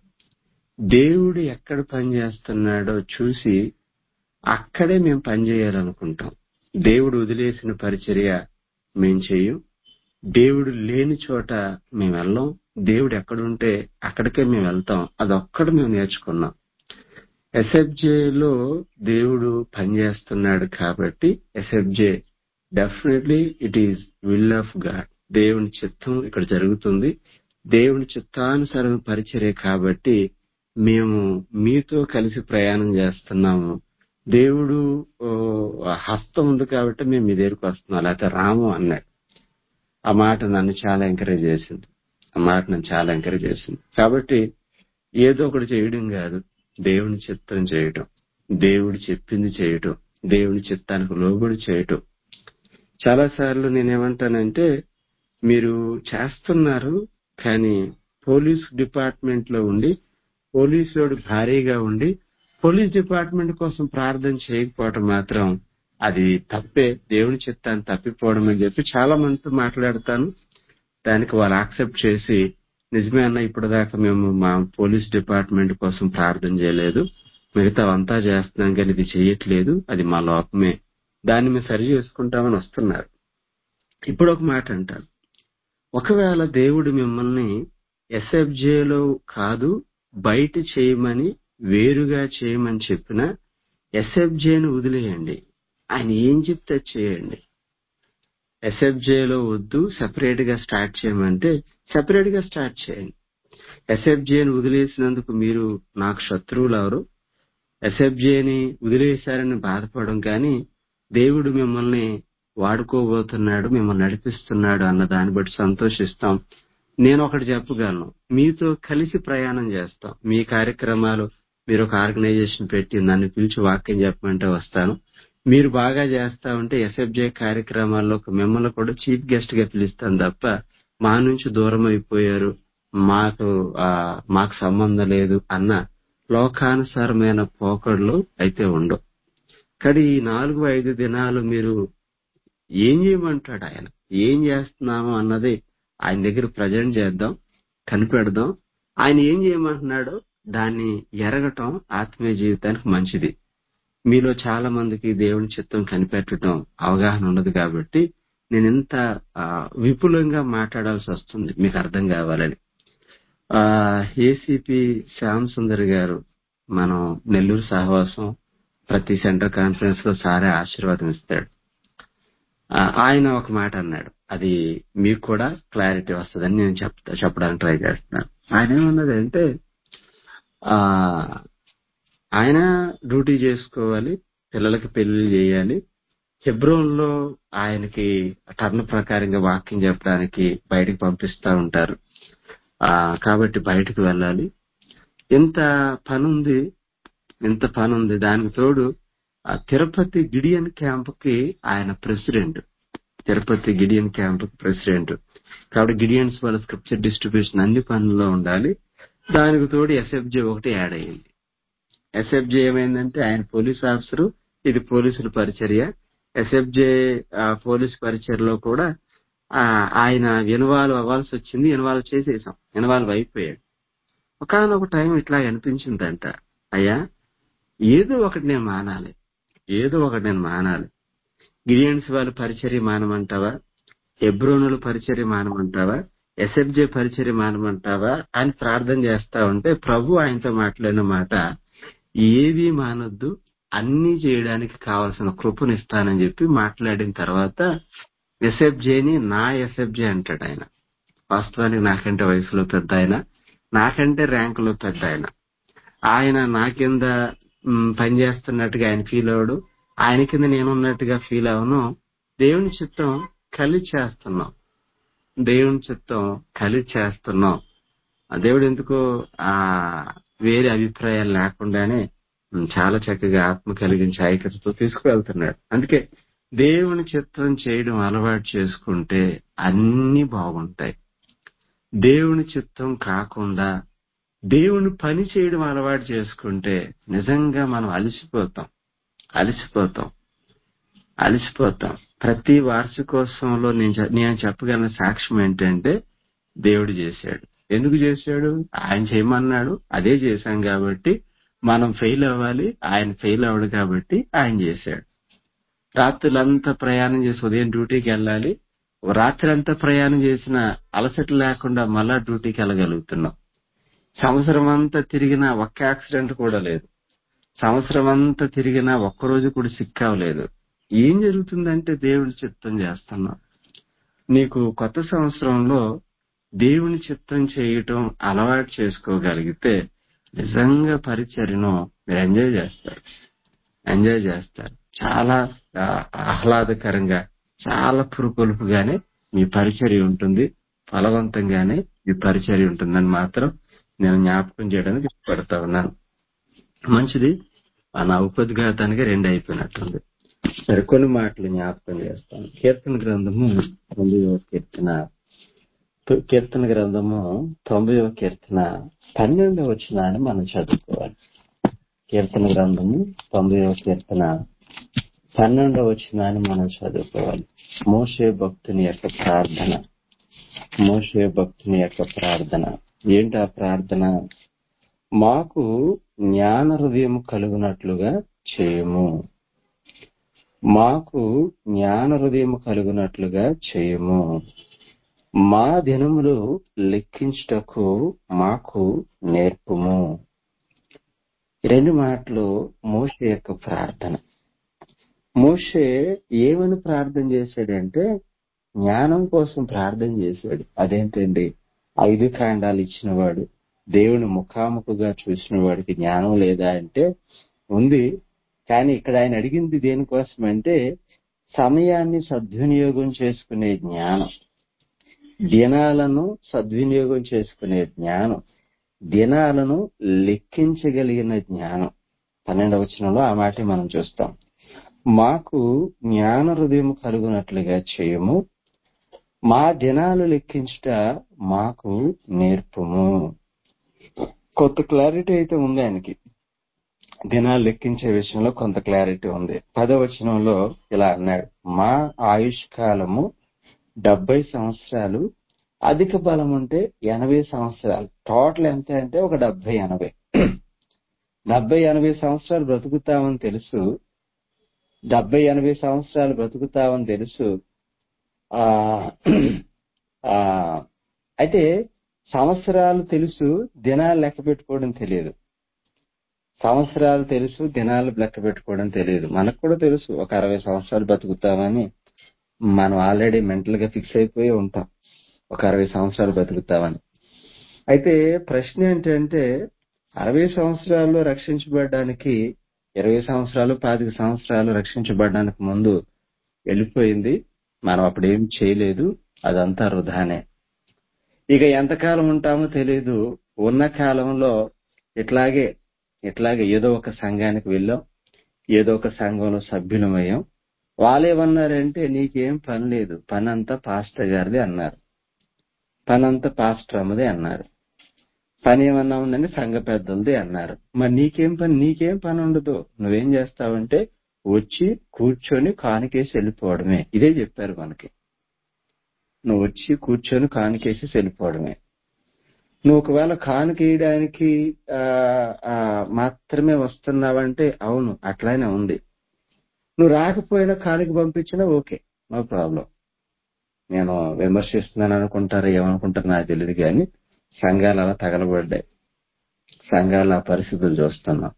దేవుడు ఎక్కడ పని చేస్తున్నాడో చూసి అక్కడే మేము పని చేయాలనుకుంటాం దేవుడు వదిలేసిన పరిచర్య మేం చెయ్యం దేవుడు లేని చోట మేము వెళ్ళం దేవుడు ఎక్కడుంటే అక్కడికే మేము వెళ్తాం అదొక్కడు మేము నేర్చుకున్నాం ఎస్ఎఫ్జే లో దేవుడు పనిచేస్తున్నాడు కాబట్టి SFJ definitely it is will of God దేవుని చిత్తం ఇక్కడ జరుగుతుంది దేవుని చిత్తానుసారం పరిచర్య కాబట్టి మేము మీతో కలిసి ప్రయాణం చేస్తున్నాము దేవుడు ఓ, హస్తం ఉంది కాబట్టి మేము మీ దగ్గరికి వస్తున్నాం లేకపోతే రాము అన్నాడు ఆ మాట నన్ను చాలా ఎంకరేజ్ చేసింది ఆ మాట నన్ను చాలా ఎంకరేజ్ చేసింది కాబట్టి ఏదో ఒకటి చేయడం కాదు దేవుని చిత్తం చేయటం దేవుడు చెప్పింది చేయటం దేవుని చిత్తానికి లోబడి చేయటం చాలా సార్లు నేనేమంటానంటే మీరు చేస్తున్నారు కానీ పోలీస్ డిపార్ట్మెంట్ లో ఉండి పోలీసులోడు భారీగా ఉండి పోలీస్ డిపార్ట్మెంట్ కోసం ప్రార్థన చేయకపోవడం మాత్రం అది తప్పే దేవుని చిత్తాన్ని తప్పిపోవడం అని చెప్పి చాలా మందితో మాట్లాడతాను దానికి వాళ్ళు యాక్సెప్ట్ చేసి నిజమే అన్న ఇప్పటిదాకా మేము మా పోలీస్ డిపార్ట్మెంట్ కోసం ప్రార్థన చేయలేదు మిగతా అంతా చేస్తున్నాం కానీ ఇది చేయట్లేదు అది మా లోపమే దాన్ని మేము సరి చేసుకుంటామని వస్తున్నారు ఇప్పుడు ఒక మాట అంటారు ఒకవేళ దేవుడు మిమ్మల్ని ఎస్ఎఫ్జేలో కాదు బయట చేయమని వేరుగా చేయమని చెప్పినా ఎస్ఎఫ్జేను వదిలేయండి ఆయన ఏం చెప్తే అది చేయండి ఎస్ఎఫ్జేలో వద్దు సెపరేట్ గా స్టార్ట్ చేయమంటే సెపరేట్ గా స్టార్ట్ చేయండి ఎస్ఎఫ్జేని వదిలేసినందుకు మీరు నాకు శత్రువులు ఎవరు ఎస్ఎఫ్జేని వదిలేశారని బాధపడడం కానీ దేవుడు మిమ్మల్ని వాడుకోబోతున్నాడు మిమ్మల్ని నడిపిస్తున్నాడు అన్న దాన్ని బట్టి సంతోషిస్తాం నేను ఒకటి చెప్పగలను మీతో కలిసి ప్రయాణం చేస్తాం మీ కార్యక్రమాలు మీరు ఒక ఆర్గనైజేషన్ పెట్టి నన్ను పిలిచి వాక్యం చెప్పమంటే వస్తాను మీరు బాగా చేస్తా ఉంటే ఎస్ఎఫ్జే కార్యక్రమాల్లో ఒక మిమ్మల్ని కూడా చీఫ్ గెస్ట్ గా పిలుస్తాను తప్ప మా నుంచి దూరం అయిపోయారు మాకు ఆ, మాకు సంబంధం లేదు అన్న లోకానుసారమైన పోకడలు అయితే ఉండవు కానీ ఈ నాలుగు ఐదు దినాలు మీరు ఏం చేయమంటాడు ఆయన ఏం చేస్తున్నాము అన్నది ఆయన దగ్గర ప్రజెంట్ చేద్దాం కనిపెడదాం ఆయన ఏం చేయమంటున్నాడో దాన్ని ఎరగటం ఆత్మీయ జీవితానికి మంచిది మీలో చాలా మందికి దేవుని చిత్తం కనిపెట్టడం అవగాహన ఉండదు కాబట్టి నేను ఇంత ఆ, విపులంగా మాట్లాడాల్సి వస్తుంది మీకు అర్థం కావాలని ఆ ఏసీపీ శ్యామ్ సుందర్ గారు మనం నెల్లూరు సహవాసం ప్రతి సెంటర్ కాన్ఫరెన్స్ లో సారే ఆశీర్వాదం ఇస్తాడు ఆ, ఆయన ఒక మాట అన్నాడు అది మీకు కూడా క్లారిటీ వస్తుందని నేను చెప్తా చెప్పడానికి ట్రై చేస్తున్నాను ఆయన ఏమన్నది అంటే ఆ ఆయన డ్యూటీ చేసుకోవాలి పిల్లలకి పెళ్లి చేయాలి హెబ్రోన్ లో ఆయనకి టర్న్ ప్రకారంగా వాక్యం చెప్పడానికి బయటకు పంపిస్తా ఉంటారు ఆ కాబట్టి బయటకు వెళ్ళాలి ఇంత పని ఉంది ఇంత పని ఉంది దానికి తోడు ఆ తిరుపతి గిడియన్ క్యాంప్ కి ఆయన president Tirupati Gideon camp president కాబట్టి గిడియన్స్ వాళ్ళ స్క్రిప్చర్ డిస్ట్రిబ్యూషన్ అన్ని పనుల్లో ఉండాలి దానికి తోడు ఎస్ఎఫ్జే ఒకటి యాడ్ అయ్యింది ఎస్ఎఫ్జే ఏమైందంటే ఆయన పోలీస్ ఆఫీసరు ఇది పోలీసుల పరిచర్య ఎస్ఎఫ్జే పోలీస్ పరిచర్లో కూడా ఆ, ఆయన ఇన్వాల్వ్ అవ్వాల్సి వచ్చింది ఇన్వాల్వ్ చేసేసాం ఇన్వాల్వ్ అయిపోయాడు ఒకనొక టైం ఇట్లా అనిపించిందంట అయ్యా ఏదో ఒకటి నేను మానాలి ఏదో ఒకటి నేను మానాలి గిరియన్స్ వాళ్ళ పరిచర్య మానమంటావా ఎబ్రోనుల పరిచర్య మానమంటావా ఎస్ఎఫ్జే పరిచర్య మానమంటావా అని ప్రార్థన చేస్తా ఉంటే ప్రభు ఆయనతో మాట్లాడిన మాట ఏవి మానొద్దు అన్ని చేయడానికి కావలసిన కృపను ఇస్తానని చెప్పి మాట్లాడిన తర్వాత ఎస్ఎఫ్జేని నా ఎస్ఎఫ్జే అంటాడు ఆయన వాస్తవానికి నాకంటే వయసులో పెద్ద ఆయన నాకంటే ర్యాంకులో పెద్ద ఆయన ఆయన నా కింద మ్, పనిచేస్తున్నట్టుగా ఆయన ఫీల్ అవడు ఆయన కింద నేనున్నట్టుగా ఫీల్ అవను దేవుని చిత్తం కలిసి చేస్తున్నాం దేవుని చిత్తం కలిసి చేస్తున్నాం ఆ దేవుడు ఎందుకో ఆ వేరే అభిప్రాయాలు లేకుండానే మ్, చాలా చక్కగా ఆత్మ కలిగించి ఐక్యతతో తీసుకువెళ్తున్నాడు అందుకే దేవుని చిత్తం చేయడం అలవాటు చేసుకుంటే అన్ని బాగుంటాయి దేవుని చిత్తం కాకుండా దేవుని పని చేయడం అలవాటు చేసుకుంటే నిజంగా మనం అలసిపోతాం అలసిపోతాం అలసిపోతాం ప్రతి వార్షికోత్సవంలో నేను చె- నేను చెప్పగలిగిన సాక్ష్యం ఏంటంటే దేవుడు చేశాడు ఎందుకు చేశాడు ఆయన చేయమన్నాడు అదే చేశాం కాబట్టి మనం ఫెయిల్ అవ్వాలి ఆయన ఫెయిల్ అవ్వడు కాబట్టి ఆయన చేశాడు రాత్రులంతా ప్రయాణం చేసి ఉదయం డ్యూటీకి వెళ్ళాలి రాత్రి ప్రయాణం చేసిన అలసట లేకుండా మళ్ళా డ్యూటీకి వెళ్ళగలుగుతున్నాం సంవత్సరం అంతా తిరిగినా ఒక్క యాక్సిడెంట్ కూడా లేదు సంవత్సరం అంతా తిరిగినా ఒక్కరోజు కూడా సిక్ అవ్వలేదు ఏం జరుగుతుందంటే దేవుని చిత్తం చేస్తున్నాం నీకు కొత్త సంవత్సరంలో దేవుని చిత్తం చేయటం అలవాటు చేసుకోగలిగితే నిజంగా పరిచర్యను మీరు ఎంజాయ్ చేస్తారు ఎంజాయ్ చేస్తారు చాలా ఆ, ఆహ్లాదకరంగా చాలా పురుకొల్పుగానే మీ పరిచర్య ఉంటుంది ఫలవంతంగానే మీ పరిచర్య ఉంటుందని మాత్రం నేను జ్ఞాపకం చేయడానికి ఇష్టపడతా ఉన్నాను మంచిది ఆ నా ఉపద్ఘాతానికి రెండు అయిపోయినట్టుంది సరే కొన్ని మాటలు జ్ఞాపకం చేస్తాను కీర్తన గ్రంథము తొమ్మిదవ కీర్తన కీర్తన గ్రంథము తొంభైవ కీర్తన పన్నెండవ వచ్చినాన్ని మనం చదువుకోవాలి కీర్తన గ్రంథము తొంభైవ కీర్తన పన్నెండవ వచ్చినాన్ని మనం చదువుకోవాలి మోషే భక్తుని యొక్క ప్రార్థన మోషే భక్తుని యొక్క ప్రార్థన ఏంటి ఆ ప్రార్థన మాకు జ్ఞాన హృదయం కలుగునట్లుగా చేయము మాకు జ్ఞాన హృదయం కలుగునట్లుగా చేయము మా దినములు లెక్కించుటకు మాకు నేర్పుము ఈ రెండు మాటలు మోషే యొక్క ప్రార్థన మోషే ఏమని ప్రార్థన చేశాడంటే జ్ఞానం కోసం ప్రార్థన చేశాడు అదేంటండి ఐదు కాండాలు ఇచ్చినవాడు దేవుని ముఖాముఖిగా చూసిన వాడికి జ్ఞానం లేదా అంటే ఉంది కానీ ఇక్కడ ఆయన అడిగింది దేనికోసం అంటే సమయాన్ని సద్వినియోగం చేసుకునే జ్ఞానం దినాలను సద్వినియోగం చేసుకునే జ్ఞానం దినాలను లెక్కించగలిగిన జ్ఞానం పన్నెండవ వచనంలో ఆ మాట మనం చూస్తాం మాకు జ్ఞాన హృదయం కలుగునట్లుగా చేయము మా దినాలు లెక్కించుట మాకు నేర్పుము కొంత క్లారిటీ అయితే ఉంది ఆయనకి దినాలు లెక్కించే విషయంలో కొంత క్లారిటీ ఉంది పదవచనంలో ఇలా అన్నాడు మా ఆయుష్ కాలము డెబ్బై సంవత్సరాలు అధిక బలం ఉంటే ఎనభై సంవత్సరాలు టోటల్ ఎంత అంటే ఒక డెబ్బై ఎనభై డెబ్బై ఎనభై సంవత్సరాలు బ్రతుకుతామని తెలుసు డెబ్బై ఎనభై సంవత్సరాలు బ్రతుకుతామని తెలుసు ఆ ఆ అయితే సంవత్సరాలు తెలుసు దినాలు లెక్క పెట్టుకోవడం తెలియదు సంవత్సరాలు తెలుసు దినాలు లెక్క పెట్టుకోవడం తెలియదు మనకు కూడా తెలుసు ఒక అరవై సంవత్సరాలు బతుకుతామని మనం ఆల్రెడీ మెంటల్ గా ఫిక్స్ అయిపోయి ఉంటాం ఒక అరవై సంవత్సరాలు బతుకుతామని అయితే ప్రశ్న ఏంటంటే అరవై సంవత్సరాల్లో రక్షించబడడానికి ఇరవై సంవత్సరాలు పాతిక సంవత్సరాలు రక్షించబడడానికి ముందు వెళ్ళిపోయింది మనం అప్పుడు ఏం చేయలేదు అదంతా వృధానే ఇక ఎంతకాలం ఉంటామో తెలియదు ఉన్న కాలంలో ఇట్లాగే ఇట్లాగే ఏదో ఒక సంఘానికి వెళ్ళాం ఏదో ఒక సంఘంలో సభ్యులమయ్యాం వాళ్ళేమన్నారంటే నీకేం పని లేదు పని అంతా పాస్టర్ గారిది అన్నారు పని అంతా పాస్టర్ అమ్మది అన్నారు పని ఏమన్నా ఉందని సంఘ పెద్దలది అన్నారు మరి నీకేం పని నీకేం పని ఉండదు నువ్వేం చేస్తావంటే వచ్చి కూర్చొని కానికేసి వెళ్ళిపోవడమే ఇదే చెప్పారు మనకి నువ్వు వచ్చి కూర్చొని కానికేసి వెళ్ళిపోవడమే నువ్వు ఒకవేళ కానుకేయడానికి ఆ, ఆ, మాత్రమే వస్తున్నావంటే అవును అట్లానే ఉంది నువ్వు రాకపోయినా కానుక పంపించినా ఓకే నో ప్రాబ్లం నేను విమర్శిస్తున్నాను అనుకుంటారు ఏమనుకుంటారు నాకు తెలియదు కానీ సంఘాలు అలా తగలబడ్డాయి సంఘాలు ఆ పరిస్థితులు చూస్తున్నాం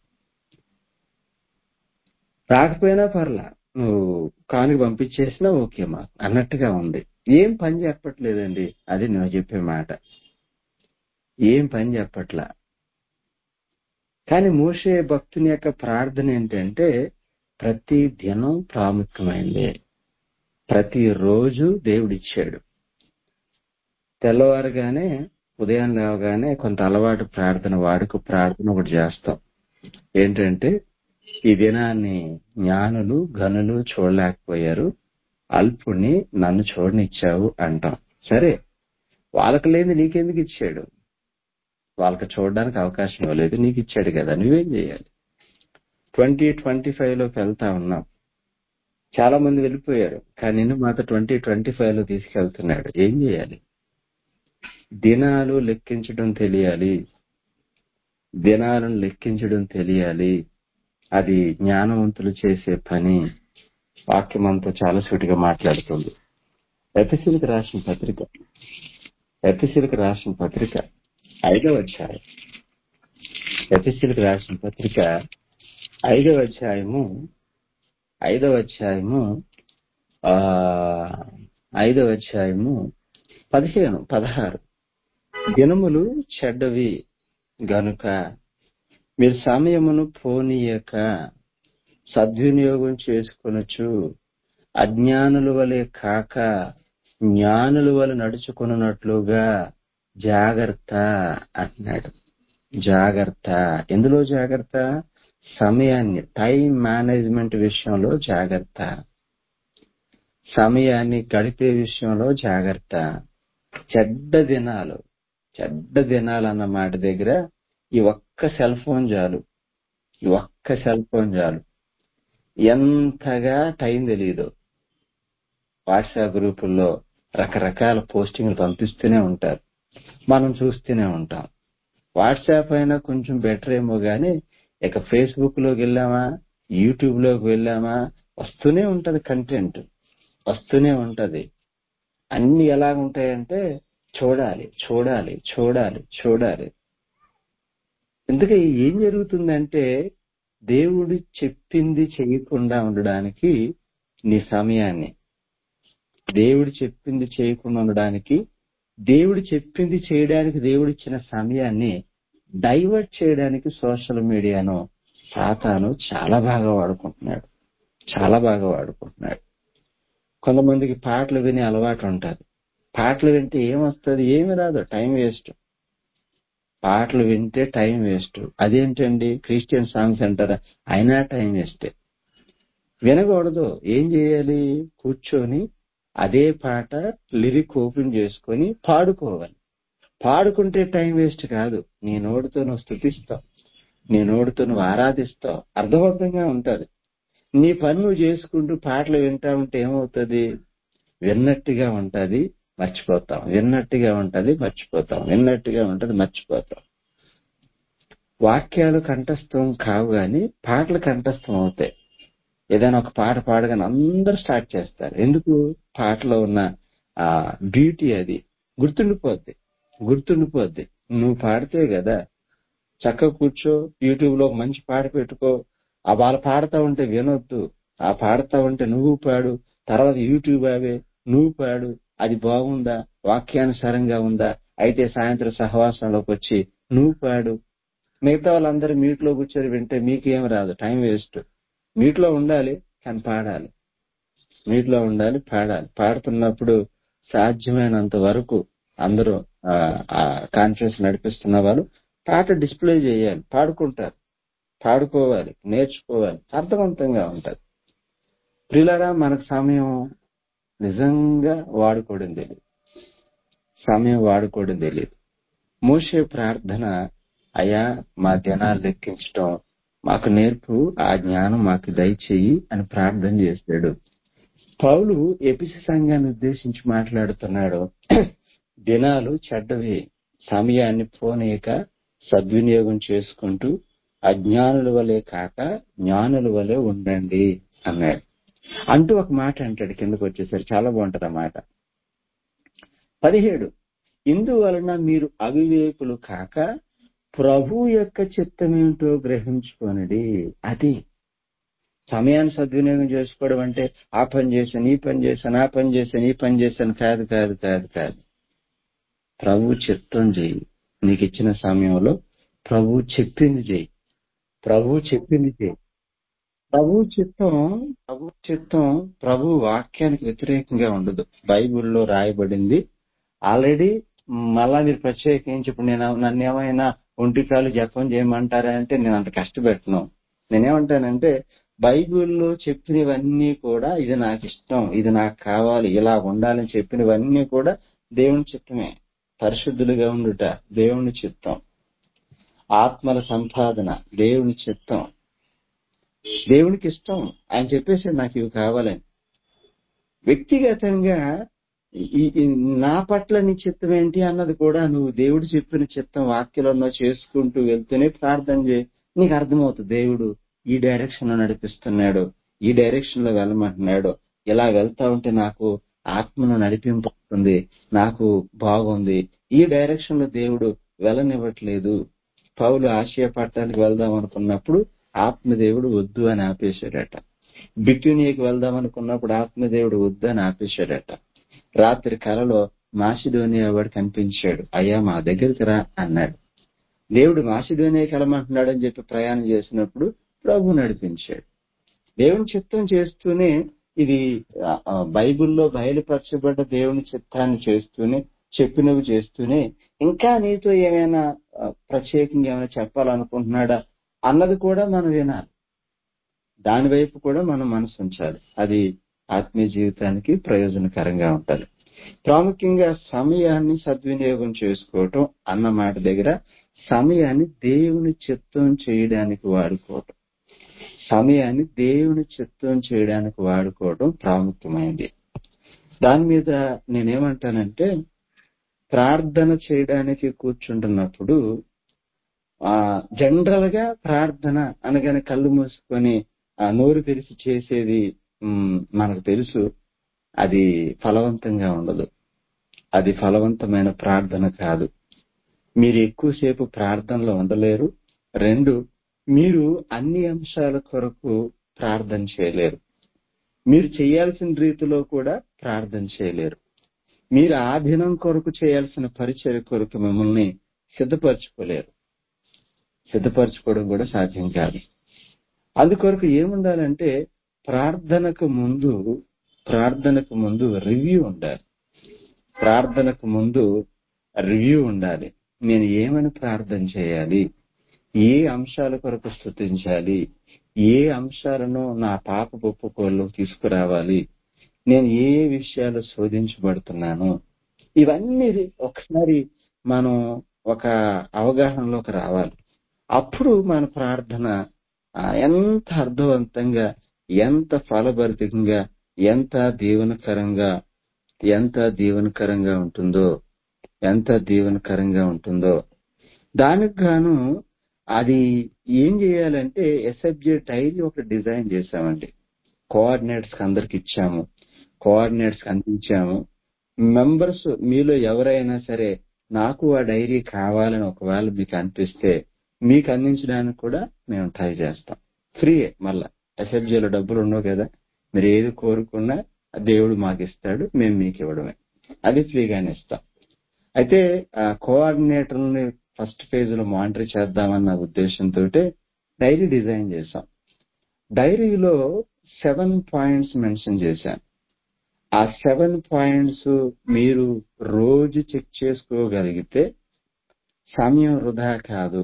రాకపోయినా పర్లా నువ్వు కానుక పంపించేసినా ఓకే మా అన్నట్టుగా ఉంది ఏం పని చెప్పట్లేదండి అది నువ్వు చెప్పే మాట ఏం పని చెప్పట్లా కానీ మోషే భక్తుని యొక్క ప్రార్థన ఏంటంటే ప్రతి దినం ప్రాముఖ్యమైంది ప్రతి రోజు దేవుడిచ్చాడు తెల్లవారుగానే ఉదయం లేవగానే కొంత అలవాటు ప్రార్థన వాడుక ప్రార్థన ఒకటి చేస్తాం ఏంటంటే ఈ దినాన్ని జ్ఞానులు గనులు చూడలేకపోయారు అల్పుని నన్ను చూడనిచ్చావు అంటాం సరే వాళ్ళకి లేని నీకెందుకు ఇచ్చాడు వాళ్ళకి చూడడానికి అవకాశం ఇవ్వలేదు నీకు ఇచ్చాడు కదా నువ్వేం చేయాలి ట్వంటీ ట్వంటీ ఫైవ్ లోకి వెళ్తా ఉన్నాం చాలా మంది వెళ్ళిపోయారు కానీ నిన్ను మాత్రం ట్వంటీ ట్వంటీ ఫైవ్ లో తీసుకెళ్తున్నాడు ఏం చేయాలి దినాలు లెక్కించడం తెలియాలి దినాలను లెక్కించడం తెలియాలి అది జ్ఞానవంతులు చేసే పని వాక్యం అంతా చాలా సూటిగా మాట్లాడుతుంది ఎపిసిల్కి రాసిన పత్రిక ఎపిసిల్కి రాసిన పత్రిక ఐదవ అధ్యాయం ఎపిసిల్కి రాసిన పత్రిక ఐదవ అధ్యాయము ఐదవ అధ్యాయము ఆ ఐదవ అధ్యాయము పదిహేను పదహారు దినములు చెడ్డవి గనుక మీరు సమయమును పోనీయక సద్వినియోగం చేసుకొనొచ్చు అజ్ఞానుల వలె కాక జ్ఞానుల వలె నడుచుకున్నట్లుగా జాగ్రత్త అంటున్నాడు జాగ్రత్త ఎందులో జాగ్రత్త సమయాన్ని టైం మేనేజ్మెంట్ విషయంలో జాగ్రత్త సమయాన్ని గడిపే విషయంలో జాగ్రత్త చెడ్డ దినాలు చెడ్డ దినాలు అన్న మాట దగ్గర ఈ ఒక్క సెల్ ఫోన్ చాలు ఈ ఒక్క సెల్ ఫోన్ చాలు ఎంతగా టైం తెలియదు వాట్సాప్ గ్రూపుల్లో రకరకాల పోస్టింగ్లు పంపిస్తూనే ఉంటారు మనం చూస్తూనే ఉంటాం వాట్సాప్ అయినా కొంచెం బెటర్ ఏమో గానీ ఇక ఫేస్బుక్ లోకి వెళ్ళామా యూట్యూబ్ లోకి వెళ్ళామా వస్తూనే ఉంటది కంటెంట్ వస్తూనే ఉంటది అన్ని ఎలా ఉంటాయంటే చూడాలి చూడాలి చూడాలి చూడాలి ఇందుకే ఏం జరుగుతుందంటే దేవుడు చెప్పింది చేయకుండా ఉండడానికి నీ సమయాన్ని దేవుడు చెప్పింది చేయకుండా ఉండడానికి దేవుడు చెప్పింది చేయడానికి దేవుడు ఇచ్చిన సమయాన్ని డైవర్ట్ చేయడానికి సోషల్ మీడియాను సాతాను చాలా బాగా వాడుకుంటున్నాడు చాలా బాగా వాడుకుంటున్నాడు కొంతమందికి పాటలు వినే అలవాటు ఉంటుంది పాటలు వింటే ఏమొస్తుంది ఏమి రాదు టైం వేస్ట్ పాటలు వింటే టైం వేస్ట్ అదేంటండి క్రిస్టియన్ సాంగ్స్ అంటారా అయినా టైం వేస్టే వినకూడదు ఏం చేయాలి కూర్చొని అదే పాట లిరిక్ ఓపెన్ చేసుకొని పాడుకోవాలి పాడుకుంటే టైం వేస్ట్ కాదు నీ నోటితో నువ్వు స్థుతిస్తావు నీ నోటితో నువ్వు ఆరాధిస్తావు అర్థవంతంగా ఉంటది నీ పని నువ్వు చేసుకుంటూ పాటలు వింటా ఉంటే ఏమవుతుంది విన్నట్టుగా ఉంటది మర్చిపోతాం విన్నట్టుగా ఉంటది మర్చిపోతాం విన్నట్టుగా ఉంటది మర్చిపోతాం వాక్యాలు కంఠస్థం కావు గాని పాటలు కంఠస్థం అవుతాయి ఏదైనా ఒక పాట పాడగానే అందరూ స్టార్ట్ చేస్తారు ఎందుకు పాటలో ఉన్న ఆ బ్యూటీ అది గుర్తుండిపోద్ది గుర్తుండిపోద్ది నువ్వు పాడితే కదా చక్కగా కూర్చో యూట్యూబ్ లో ఒక మంచి పాట పెట్టుకో ఆ వాళ్ళు పాడుతా ఉంటే వినొద్దు ఆ పాడుతా ఉంటే నువ్వు పాడు తర్వాత యూట్యూబ్ అవే నువ్వు పాడు అది బాగుందా వాక్యానుసారంగా ఉందా అయితే సాయంత్రం సహవాసంలోకి వచ్చి నువ్వు పాడు మిగతా వాళ్ళందరూ మీట్లో కూర్చొని వింటే మీకేం రాదు టైం వేస్ట్ మీట్లో ఉండాలి కానీ పాడాలి మీట్లో ఉండాలి పాడాలి పాడుతున్నప్పుడు సాధ్యమైనంత వరకు అందరూ ఆ కాన్ఫరెన్స్ నడిపిస్తున్న వాళ్ళు పాట డిస్ప్లే చేయాలి పాడుకుంటారు పాడుకోవాలి నేర్చుకోవాలి అర్థవంతంగా ఉంటది ప్రియులరా మనకు సమయం నిజంగా వాడుకోవడం తెలియదు సమయం వాడుకోవడం తెలియదు మోసే ప్రార్థన అయా మా దినాలు లెక్కించడం మాకు నేర్పు ఆ జ్ఞానం మాకు దయచేయి అని ప్రార్థన చేశాడు పౌలు ఎపిసి సంఘాన్ని ఉద్దేశించి మాట్లాడుతున్నాడు దినాలు చెడ్డవి సమయాన్ని పోనీయక సద్వినియోగం చేసుకుంటూ అజ్ఞానుల వలె కాక జ్ఞానుల వలె ఉండండి అన్నాడు అంటూ ఒక మాట అంటాడు కిందకు వచ్చేసరి చాలా బాగుంటది ఆ మాట పదిహేడు ఇందువలన మీరు అవివేకులు కాక ప్రభు యొక్క చిత్తమేంటో గ్రహించుకోనడి అది సమయాన్ని సద్వినియోగం చేసుకోవడం అంటే ఆ పని చేశాను ఈ పని చేశాను ఆ పని చేశాను ఈ పని చేశాను కాదు కాదు కాదు కాదు ప్రభు చిత్తం చేయి నీకు ఇచ్చిన సమయంలో ప్రభు చెప్పింది చేయి ప్రభు చెప్పింది చేయి ప్రభు చిత్తం ప్రభు చిత్తం ప్రభు వాక్యానికి వ్యతిరేకంగా ఉండదు బైబిల్లో రాయబడింది ఆల్రెడీ మళ్ళా మీరు ప్రత్యేకించి ఇప్పుడు నేను నన్ను ఏమైనా ఒంటికాలు జపం చేయమంటారా అంటే నేను అంత కష్టపెట్టను నేనేమంటానంటే బైబిల్లో చెప్పినవన్నీ కూడా ఇది నాకు ఇష్టం ఇది నాకు కావాలి ఇలా ఉండాలని చెప్పినవన్నీ కూడా దేవుని చిత్తమే పరిశుద్ధులుగా ఉండుట దేవుని చిత్తం ఆత్మల సంపాదన దేవుని చిత్తం దేవునికి ఇష్టం ఆయన చెప్పేసి నాకు ఇవి కావాలని వ్యక్తిగతంగా నా పట్ల నీ చిత్తం ఏంటి అన్నది కూడా నువ్వు దేవుడు చెప్పిన చిత్తం వాక్యంలో చేసుకుంటూ వెళ్తూనే ప్రార్థన చేయి నీకు అర్థమవుతుంది దేవుడు ఈ డైరెక్షన్ లో నడిపిస్తున్నాడు ఈ డైరెక్షన్ లో వెళ్ళమంటున్నాడు ఇలా వెళ్తా ఉంటే నాకు ఆత్మను నడిపింపుతుంది నాకు బాగుంది ఈ డైరెక్షన్ లో దేవుడు వెళ్ళనివ్వట్లేదు పౌలు ఆశయ పట్టణానికి వెళ్దాం అనుకున్నప్పుడు ఆత్మదేవుడు వద్దు అని ఆపేశాడట బిట్యూనియాకి వెళ్దాం అనుకున్నప్పుడు ఆత్మదేవుడు వద్దు అని ఆపేశాడట రాత్రి కలలో మాసిడోనియా వాడు కనిపించాడు అయ్యా మా దగ్గరికి రా అన్నాడు దేవుడు మాసిడోనియాకి వెళ్ళమంటున్నాడని చెప్పి ప్రయాణం చేసినప్పుడు ప్రభు నడిపించాడు దేవుని చిత్తం చేస్తూనే ఇది ఆ, ఆ, బైబిల్లో బయలుపరచబడ్డ దేవుని చిత్తాన్ని చేస్తూనే చెప్పినవి చేస్తూనే ఇంకా నీతో ఏమైనా ఆ, ప్రత్యేకంగా ఏమైనా చెప్పాలనుకుంటున్నాడా అన్నది కూడా మనం వినాలి దాని వైపు కూడా మనం మనసు ఉంచాలి అది ఆత్మీయ జీవితానికి ప్రయోజనకరంగా ఉంటది ప్రాముఖ్యంగా సమయాన్ని సద్వినియోగం చేసుకోవటం అన్న మాట దగ్గర సమయాన్ని దేవుని చిత్తం చేయడానికి వాడుకోవటం సమయాన్ని దేవుని చిత్తం చేయడానికి వాడుకోవడం ప్రాముఖ్యమైనది దాని మీద నేనేమంటానంటే ప్రార్థన చేయడానికి కూర్చుంటున్నప్పుడు ఆ జనరల్ గా ప్రార్థన అనగానే కళ్ళు మూసుకొని ఆ నోరు తెరిచి చేసేది మ్, మనకు తెలుసు అది ఫలవంతంగా ఉండదు అది ఫలవంతమైన ప్రార్థన కాదు మీరు ఎక్కువసేపు ప్రార్థనలో ఉండలేరు రెండు మీరు అన్ని అంశాల కొరకు ప్రార్థన చేయలేరు మీరు చేయాల్సిన రీతిలో కూడా ప్రార్థన చేయలేరు మీరు ఆ దినం కొరకు చేయాల్సిన పరిచయ కొరకు మిమ్మల్ని సిద్ధపరచుకోలేరు సిద్ధపరచుకోవడం కూడా సాధ్యం కాదు అందుకొరకు ఏముండాలంటే ప్రార్థనకు ముందు ప్రార్థనకు ముందు రివ్యూ ఉండాలి ప్రార్థనకు ముందు రివ్యూ ఉండాలి నేను ఏమని ప్రార్థన చేయాలి ఏ అంశాల కొరకు స్థుతించాలి ఏ అంశాలను నా పాప ఒప్పుకోల్లో తీసుకురావాలి నేను ఏ ఏ విషయాలు శోధించబడుతున్నాను ఇవన్నీ ఒకసారి మనం ఒక అవగాహనలోకి రావాలి అప్పుడు మన ప్రార్థన ఆ, ఎంత అర్థవంతంగా ఎంత ఫలభరితంగా ఎంత దీవెనకరంగా ఎంత దీవెనకరంగా ఉంటుందో ఎంత దీవెనకరంగా ఉంటుందో దానికి గాను అది ఏం చేయాలంటే ఎస్ఎఫ్జే డైరీ ఒక డిజైన్ చేశామండి కోఆర్డినేట్స్ అందరికి ఇచ్చాము కోఆర్డినేట్స్ అందించాము మెంబర్స్ మీలో ఎవరైనా సరే నాకు ఆ డైరీ కావాలని ఒకవేళ మీకు అనిపిస్తే మీకు అందించడానికి కూడా మేము ట్రై చేస్తాం ఫ్రీయే మళ్ళా ఎస్ఎఫ్జేలో డబ్బులు ఉండవు కదా మీరు ఏది కోరుకున్నా దేవుడు మాకు ఇస్తాడు మేము మీకు ఇవ్వడమే అది ఫ్రీగానే ఇస్తాం అయితే ఆ కోఆర్డినేటర్ని ఫస్ట్ ఫేజ్ లో మానిటర్ చేద్దామన్న ఉద్దేశంతో డైరీ డిజైన్ చేశాం డైరీలో సెవెన్ పాయింట్స్ మెన్షన్ చేశాను ఆ సెవెన్ పాయింట్స్ మీరు రోజు చెక్ చేసుకోగలిగితే సమయం వృధా కాదు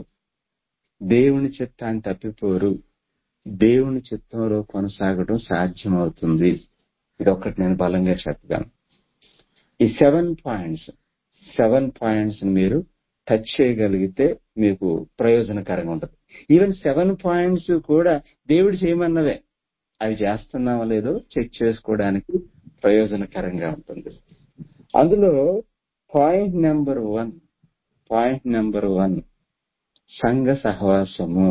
దేవుని చిత్తాన్ని తప్పిపోరు దేవుని చిత్తంలో కొనసాగడం సాధ్యమవుతుంది ఇది ఒకటి నేను బలంగా చెప్పగలను ఈ సెవెన్ పాయింట్స్ సెవెన్ పాయింట్స్ మీరు టచ్ చేయగలిగితే మీకు ప్రయోజనకరంగా ఉంటుంది ఈవెన్ సెవెన్ పాయింట్స్ కూడా దేవుడు చేయమన్నవే అవి చేస్తున్నామో లేదో చెక్ చేసుకోవడానికి ప్రయోజనకరంగా ఉంటుంది అందులో point number one point number one సంఘ సహవాసము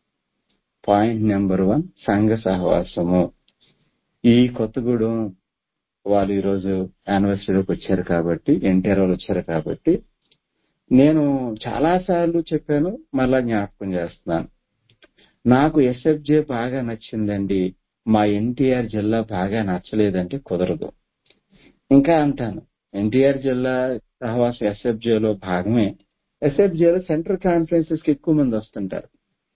పాయింట్ నెంబర్ వన్ సంఘ సహవాసము ఈ కొత్తగూడెం వాళ్ళు ఈరోజు యానివర్సరీకి వచ్చారు కాబట్టి ఎన్టీఆర్ వాళ్ళు వచ్చారు కాబట్టి నేను చాలా సార్లు చెప్పాను మళ్ళా జ్ఞాపకం చేస్తున్నాను నాకు ఎస్ఎఫ్జే బాగా నచ్చిందండి మా ఎన్టీఆర్ జిల్లా బాగా నచ్చలేదంటే కుదరదు ఇంకా అంటాను ఎన్టీఆర్ జిల్లా సహవాస ఎస్ఎఫ్జేలో భాగమే ఎస్ఎఫ్జేలో సెంట్రల్ కాన్ఫరెన్సెస్ కి ఎక్కువ మంది వస్తుంటారు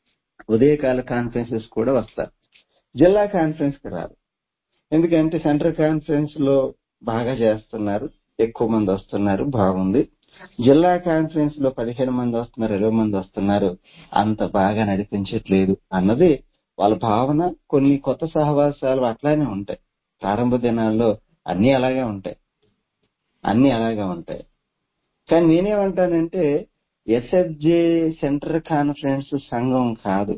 ఉదయకాల కాన్ఫరెన్సెస్ కూడా వస్తారు జిల్లా కాన్ఫరెన్స్ కి రారు ఎందుకంటే సెంట్రల్ కాన్ఫరెన్స్ లో బాగా చేస్తున్నారు ఎక్కువ మంది వస్తున్నారు బాగుంది జిల్లా కాన్ఫరెన్స్ లో పదిహేను మంది వస్తున్నారు ఇరవై మంది వస్తున్నారు అంత బాగా నడిపించట్లేదు అన్నది వాళ్ళ భావన కొన్ని కొత్త సహవాసాలు అట్లానే ఉంటాయి ప్రారంభ దినాల్లో అన్ని అలాగే ఉంటాయి అన్ని అలాగే ఉంటాయి కానీ నేనేమంటానంటే ఎస్ఎఫ్జే సెంటర్ కాన్ఫరెన్స్ సంఘం కాదు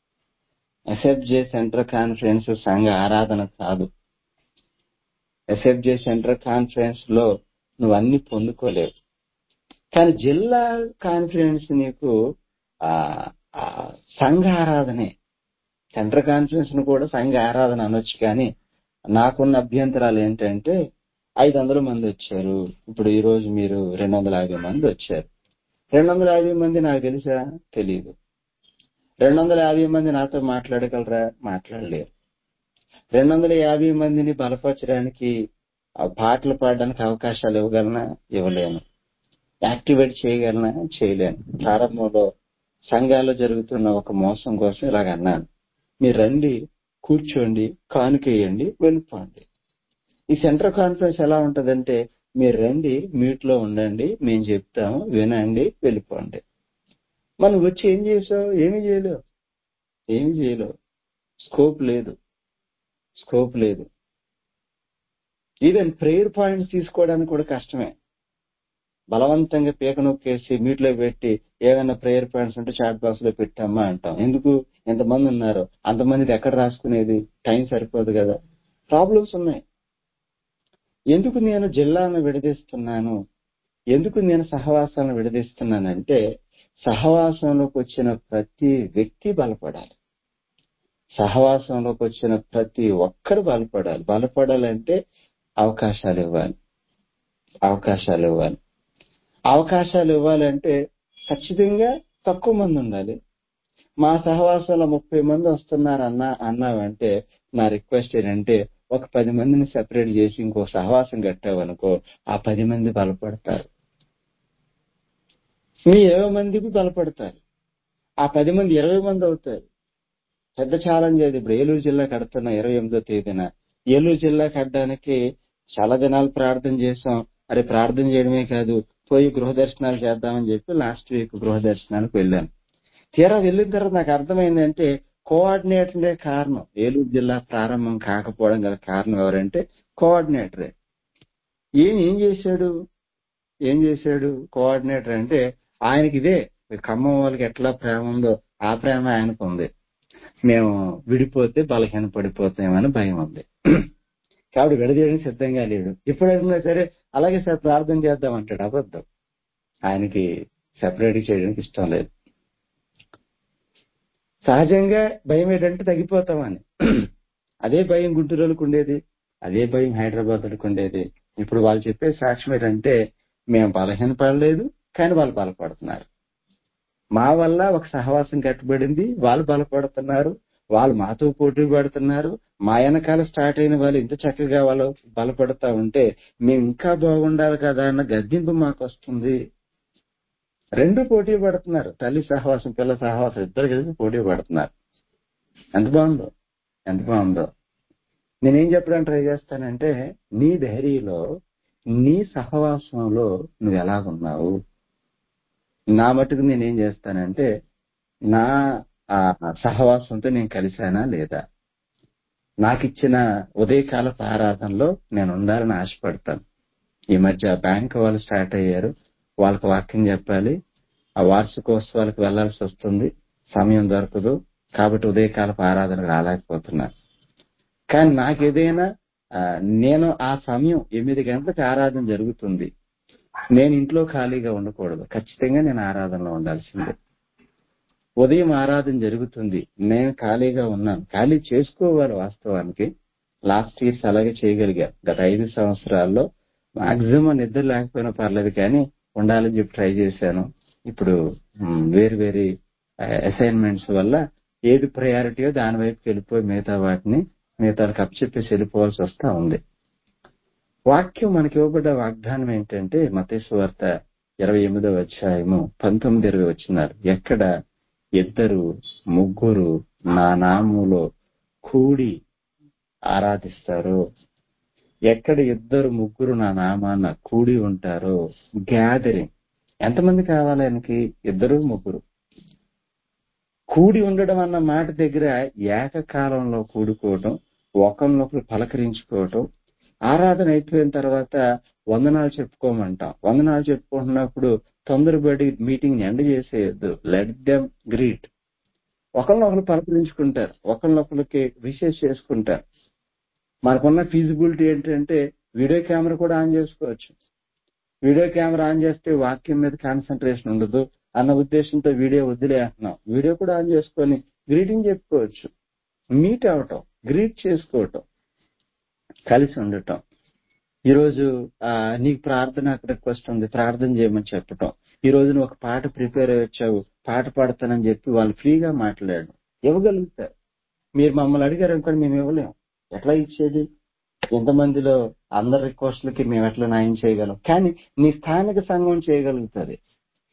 ఎస్ఎఫ్జే సెంటర్ కాన్ఫరెన్స్ సంఘ ఆరాధన కాదు ఎస్ఎఫ్జే సెంటర్ కాన్ఫరెన్స్ లో నువ్వు అన్ని పొందుకోలేవు కానీ జిల్లా కాన్ఫరెన్స్ నీకు ఆ ఆ, సంఘ ఆరాధనే సెంటర్ కాన్ఫరెన్స్ ను కూడా సంఘ ఆరాధన అనొచ్చు కానీ నాకున్న అభ్యంతరాలు ఏంటంటే ఐదు వందల మంది వచ్చారు ఇప్పుడు ఈ రోజు మీరు రెండు వందల యాభై మంది వచ్చారు రెండు వందల యాభై మంది నాకు తెలుసా తెలియదు రెండు వందల యాభై మంది నాతో మాట్లాడగలరా మాట్లాడలేరు రెండు వందల యాభై మందిని బలపరచడానికి ఆ పాటలు పాడడానికి అవకాశాలు ఇవ్వగలనా ఇవ్వలేను యాక్టివేట్ చేయగలనా చేయలేను ప్రారంభంలో సంఘాల్లో జరుగుతున్న ఒక మోసం కోసం ఇలాగ అన్నాను మీరు రండి కూర్చోండి కానుకేయండి వెళ్ళిపోండి ఈ సెంటర్ కాన్ఫరెన్స్ ఎలా ఉంటదంటే మీరు రండి మ్యూట్ లో ఉండండి మేము చెప్తాము వినండి వెళ్ళిపోండి మనం వచ్చి ఏం చేసావు ఏమి చేయలేవు ఏమి చేయలేవు స్కోప్ లేదు స్కోప్ లేదు ఈవెన్ ప్రేయర్ పాయింట్స్ తీసుకోవడానికి కూడా కష్టమే బలవంతంగా పీక నొక్కేసి మీట్లో పెట్టి ఏమైనా ప్రేయర్ పాయింట్స్ ఉంటే చాట్ బాక్స్ లో పెట్టమ్మా అంటాం ఎందుకు ఎంతమంది ఉన్నారు అంతమందిది ఎక్కడ రాసుకునేది టైం సరిపోదు కదా ప్రాబ్లమ్స్ ఉన్నాయి ఎందుకు నేను జిల్లాను విడదీస్తున్నాను ఎందుకు నేను సహవాసాలను విడదీస్తున్నానంటే సహవాసంలోకి వచ్చిన ప్రతి వ్యక్తి బలపడాలి సహవాసంలోకి వచ్చిన ప్రతి ఒక్కరు బలపడాలి బలపడాలంటే అవకాశాలు ఇవ్వాలి అవకాశాలు ఇవ్వాలి అవకాశాలు ఇవ్వాలంటే ఖచ్చితంగా తక్కువ మంది ఉండాలి మా సహవాసంలో ముప్పై మంది వస్తున్నారు అన్నా అన్నావంటే నా రిక్వెస్ట్ ఏంటంటే ఒక పది మందిని సెపరేట్ చేసి ఇంకో సహవాసం కట్టావనుకో ఆ పది మంది బలపడతారు మీ ఇరవై మందికి బలపడతారు ఆ పది మంది ఇరవై మంది అవుతారు పెద్ద ఛాలెంజ్ అది ఇప్పుడు ఏలూరు జిల్లా కడుతున్న ఇరవై ఎనిమిదో తేదీన ఏలూరు జిల్లా కట్టడానికి చాలా దినాలు ప్రార్థన చేసాం అరే ప్రార్థన చేయడమే కాదు పోయి గృహ దర్శనాలు చేద్దామని చెప్పి లాస్ట్ వీక్ గృహ దర్శనానికి వెళ్ళాను తీరా వెళ్ళిన తర్వాత నాకు అర్థమైందంటే కోఆర్డినేటరే కారణం ఏలూరు జిల్లా ప్రారంభం కాకపోవడం గల కారణం ఎవరంటే కోఆర్డినేటరే ఏం ఏం చేశాడు ఏం చేశాడు కోఆర్డినేటర్ అంటే ఆయనకి ఇదే ఖమ్మం వాళ్ళకి ఎట్లా ప్రేమ ఉందో ఆ ప్రేమ ఆయనకు ఉంది మేము విడిపోతే బలహీన పడిపోతామని భయం ఉంది కాబట్టి విడదీయడానికి సిద్ధంగా లేడు ఇప్పుడు అడిగినా సరే అలాగే సార్ ప్రార్థన చేద్దాం అంటాడు అబద్ధం ఆయనకి సెపరేట్ చేయడానికి ఇష్టం లేదు సహజంగా భయం ఏంటంటే తగ్గిపోతామని అదే భయం గుంటూరులకు ఉండేది అదే భయం హైదరాబాద్లకు ఉండేది ఇప్పుడు వాళ్ళు చెప్పే సాక్ష్యం ఏంటంటే మేము బలహీన పడలేదు కానీ వాళ్ళు బలపడుతున్నారు మా వల్ల ఒక సహవాసం కట్టుబడింది వాళ్ళు బలపడుతున్నారు వాళ్ళు మాతో పోటీ పడుతున్నారు మా వెనకాల స్టార్ట్ అయిన వాళ్ళు ఇంత చక్కగా వాళ్ళు బలపడతా ఉంటే మేము ఇంకా బాగుండాలి కదా అన్న గద్దింపు మాకు వస్తుంది రెండు పోటీ పడుతున్నారు తల్లి సహవాసం పిల్ల సహవాసం ఇద్దరు కలిసి పోటీ పడుతున్నారు ఎంత బాగుందో ఎంత బాగుందో నేనేం చెప్పడానికి ట్రై చేస్తానంటే నీ ధైర్యంలో నీ సహవాసంలో నువ్వు ఎలాగున్నావు నా మటుకు నేనేం చేస్తానంటే నా ఆ సహవాసంతో నేను కలిశానా లేదా నాకిచ్చిన ఉదయకాలపు ఆరాధనలో నేను ఉండాలని ఆశపడతాను ఈ మధ్య బ్యాంక్ వాళ్ళు స్టార్ట్ అయ్యారు వాళ్ళకి వాక్యం చెప్పాలి ఆ వార్షికోత్సవాలకు వెళ్లాల్సి వస్తుంది సమయం దొరకదు కాబట్టి ఉదయకాలపు ఆరాధనకు రాలేకపోతున్నాను కానీ నాకేదైనా ఆ, నేను ఆ సమయం ఎనిమిది గంటలకు ఆరాధన జరుగుతుంది నేను ఇంట్లో ఖాళీగా ఉండకూడదు ఖచ్చితంగా నేను ఆరాధనలో ఉండాల్సిందే ఉదయం ఆరాధన జరుగుతుంది నేను ఖాళీగా ఉన్నాను ఖాళీ చేసుకోవాలి వాస్తవానికి లాస్ట్ ఇయర్స్ అలాగే చేయగలిగా గత ఐదు సంవత్సరాల్లో మాక్సిమం నిద్ర లేకపోయినా పర్లేదు కానీ ఉండాలని చెప్పి ట్రై చేశాను ఇప్పుడు మ్, వేరు వేరు అసైన్మెంట్స్ వల్ల ఏది ప్రయారిటీయో దాని వైపుకి వెళ్ళిపోయి మిగతా వాటిని మిగతా కప్ చెప్పేసి వెళ్ళిపోవాల్సి వస్తా ఉంది వాక్యం మనకి ఇవ్వబడ్డ వాగ్దానం ఏంటంటే మతేశ్వార్త ఇరవై ఎనిమిదవ అధ్యాయము పంతొమ్మిది ఇరవై వచ్చినారు ఎక్కడ ఇద్దరు ముగ్గురు నా నామములో కూడి ఆరాధిస్తారో ఎక్కడ ఇద్దరు ముగ్గురు నా నామాన కూడి ఉంటారో గ్యాదరింగ్ ఎంతమంది కావాలి ఆయనకి ఇద్దరు ముగ్గురు కూడి ఉండడం అన్న మాట దగ్గర ఏకకాలంలో కూడుకోవటం ఒకరినొకరు పలకరించుకోవటం ఆరాధన అయిపోయిన తర్వాత వందనాలు చెప్పుకోమంటాం వందనాలు చెప్పుకుంటున్నప్పుడు తొందరపడి మీటింగ్ ఎండ్ చేసేయద్దు లెట్ దెమ్ గ్రీట్ ఒకరినొకరు పలకరించుకుంటారు ఒకరినొకరికి విషెస్ చేసుకుంటారు మనకున్న ఫీజిబిలిటీ ఏంటంటే వీడియో కెమెరా కూడా ఆన్ చేసుకోవచ్చు వీడియో కెమెరా ఆన్ చేస్తే వాక్యం మీద కాన్సన్ట్రేషన్ ఉండదు అన్న ఉద్దేశంతో వీడియో వదిలే అంటున్నాం వీడియో కూడా ఆన్ చేసుకొని గ్రీటింగ్ చెప్పుకోవచ్చు మీట్ అవటం గ్రీట్ చేసుకోవటం కలిసి ఉండటం ఈరోజు ఆ, నీకు ప్రార్థన రిక్వెస్ట్ ఉంది ప్రార్థన చేయమని చెప్పటం ఈ రోజు నువ్వు ఒక పాట ప్రిపేర్ అయ్యి వచ్చావు పాట పాడతానని చెప్పి వాళ్ళు ఫ్రీగా మాట్లాడారు ఇవ్వగలుగుతారు మీరు మమ్మల్ని అడిగారు అనుకోండి మేము ఇవ్వలేము ఎట్లా ఇచ్చేది ఎంతమందిలో అందరి రిక్వెస్ట్లకి మేము ఎట్లా న్యాయం చేయగలం కానీ నీ స్థానిక సంఘం చేయగలుగుతుంది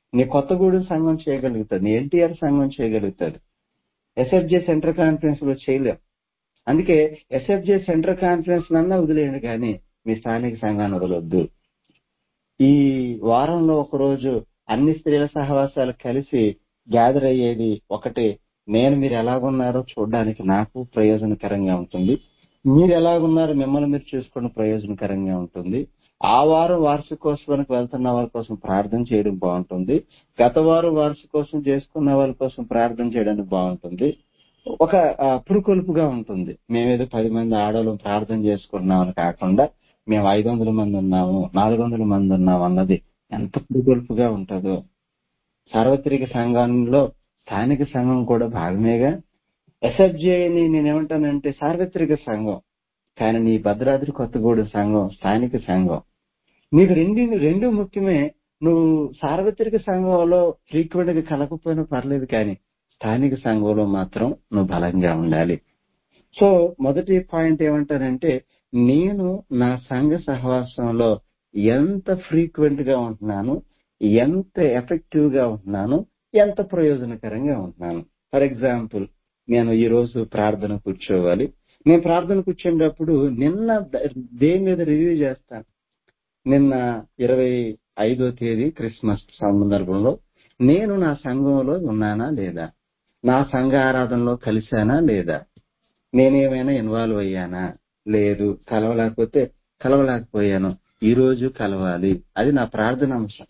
నీ కొత్తగూడెం సంఘం చేయగలుగుతుంది నీ ఎన్టీఆర్ సంఘం చేయగలుగుతుంది ఎస్ఎఫ్జే సెంటర్ కాన్ఫరెన్స్ లో చేయలేం అందుకే ఎస్ఎఫ్జే సెంటర్ కాన్ఫరెన్స్ నన్నా వదిలేయండి కానీ మీ స్థానిక సంఘాన్ని వదలొద్దు ఈ వారంలో ఒక రోజు అన్ని స్త్రీల సహవాసాలు కలిసి గ్యాదర్ అయ్యేది ఒకటి నేను మీరు ఎలాగున్నారో చూడడానికి నాకు ప్రయోజనకరంగా ఉంటుంది మీరు ఎలాగున్నారో మిమ్మల్ని మీరు చూసుకోవడం ప్రయోజనకరంగా ఉంటుంది ఆ వారం వార్షికోత్సవానికి వెళ్తున్న వాళ్ళ కోసం ప్రార్థన చేయడం బాగుంటుంది గత వారం వార్షికోత్సవం చేసుకున్న వాళ్ళ కోసం ప్రార్థన చేయడానికి బాగుంటుంది ఒక ఆ, పురుకొల్పుగా ఉంటుంది మేమేదో పది మంది ఆడవాళ్ళం ప్రార్థన చేసుకున్నామని కాకుండా మేము ఐదు వందల మంది ఉన్నాము నాలుగు వందల మంది ఉన్నాము అన్నది ఎంత పురుకొల్పుగా ఉంటుందో సార్వత్రిక సంఘంలో స్థానిక సంఘం కూడా భాగమేగా ఎస్ఎఫ్జేని నేనేమంటానంటే సార్వత్రిక సంఘం కానీ నీ భద్రాద్రి కొత్తగూడెం సంఘం స్థానిక సంఘం నీకు రెండు రెండు ముఖ్యమే నువ్వు సార్వత్రిక సంఘంలో ఫ్రీక్వెంట్ గా కలగకపోయినా పర్లేదు కానీ స్థానిక సంఘంలో మాత్రం నువ్వు బలంగా ఉండాలి సో మొదటి పాయింట్ ఏమంటానంటే నేను నా సంఘ సహవాసంలో ఎంత ఫ్రీక్వెంట్ గా ఉంటున్నాను ఎంత ఎఫెక్టివ్ గా ఉంటున్నాను ఎంత ప్రయోజనకరంగా ఉంటున్నాను ఫర్ ఎగ్జాంపుల్ నేను ఈ రోజు ప్రార్థన కూర్చోవాలి నేను ప్రార్థన కూర్చునేటప్పుడు నిన్న ద- దేని మీద రివ్యూ చేస్తాను నిన్న ఇరవై ఐదో తేదీ క్రిస్మస్ సందర్భంలో నేను నా సంఘంలో ఉన్నానా లేదా నా సంఘ ఆరాధనలో కలిశానా లేదా నేనేమైనా ఇన్వాల్వ్ అయ్యానా లేదు కలవలేకపోతే కలవలేకపోయాను ఈ రోజు కలవాలి అది నా ప్రార్థన అంశం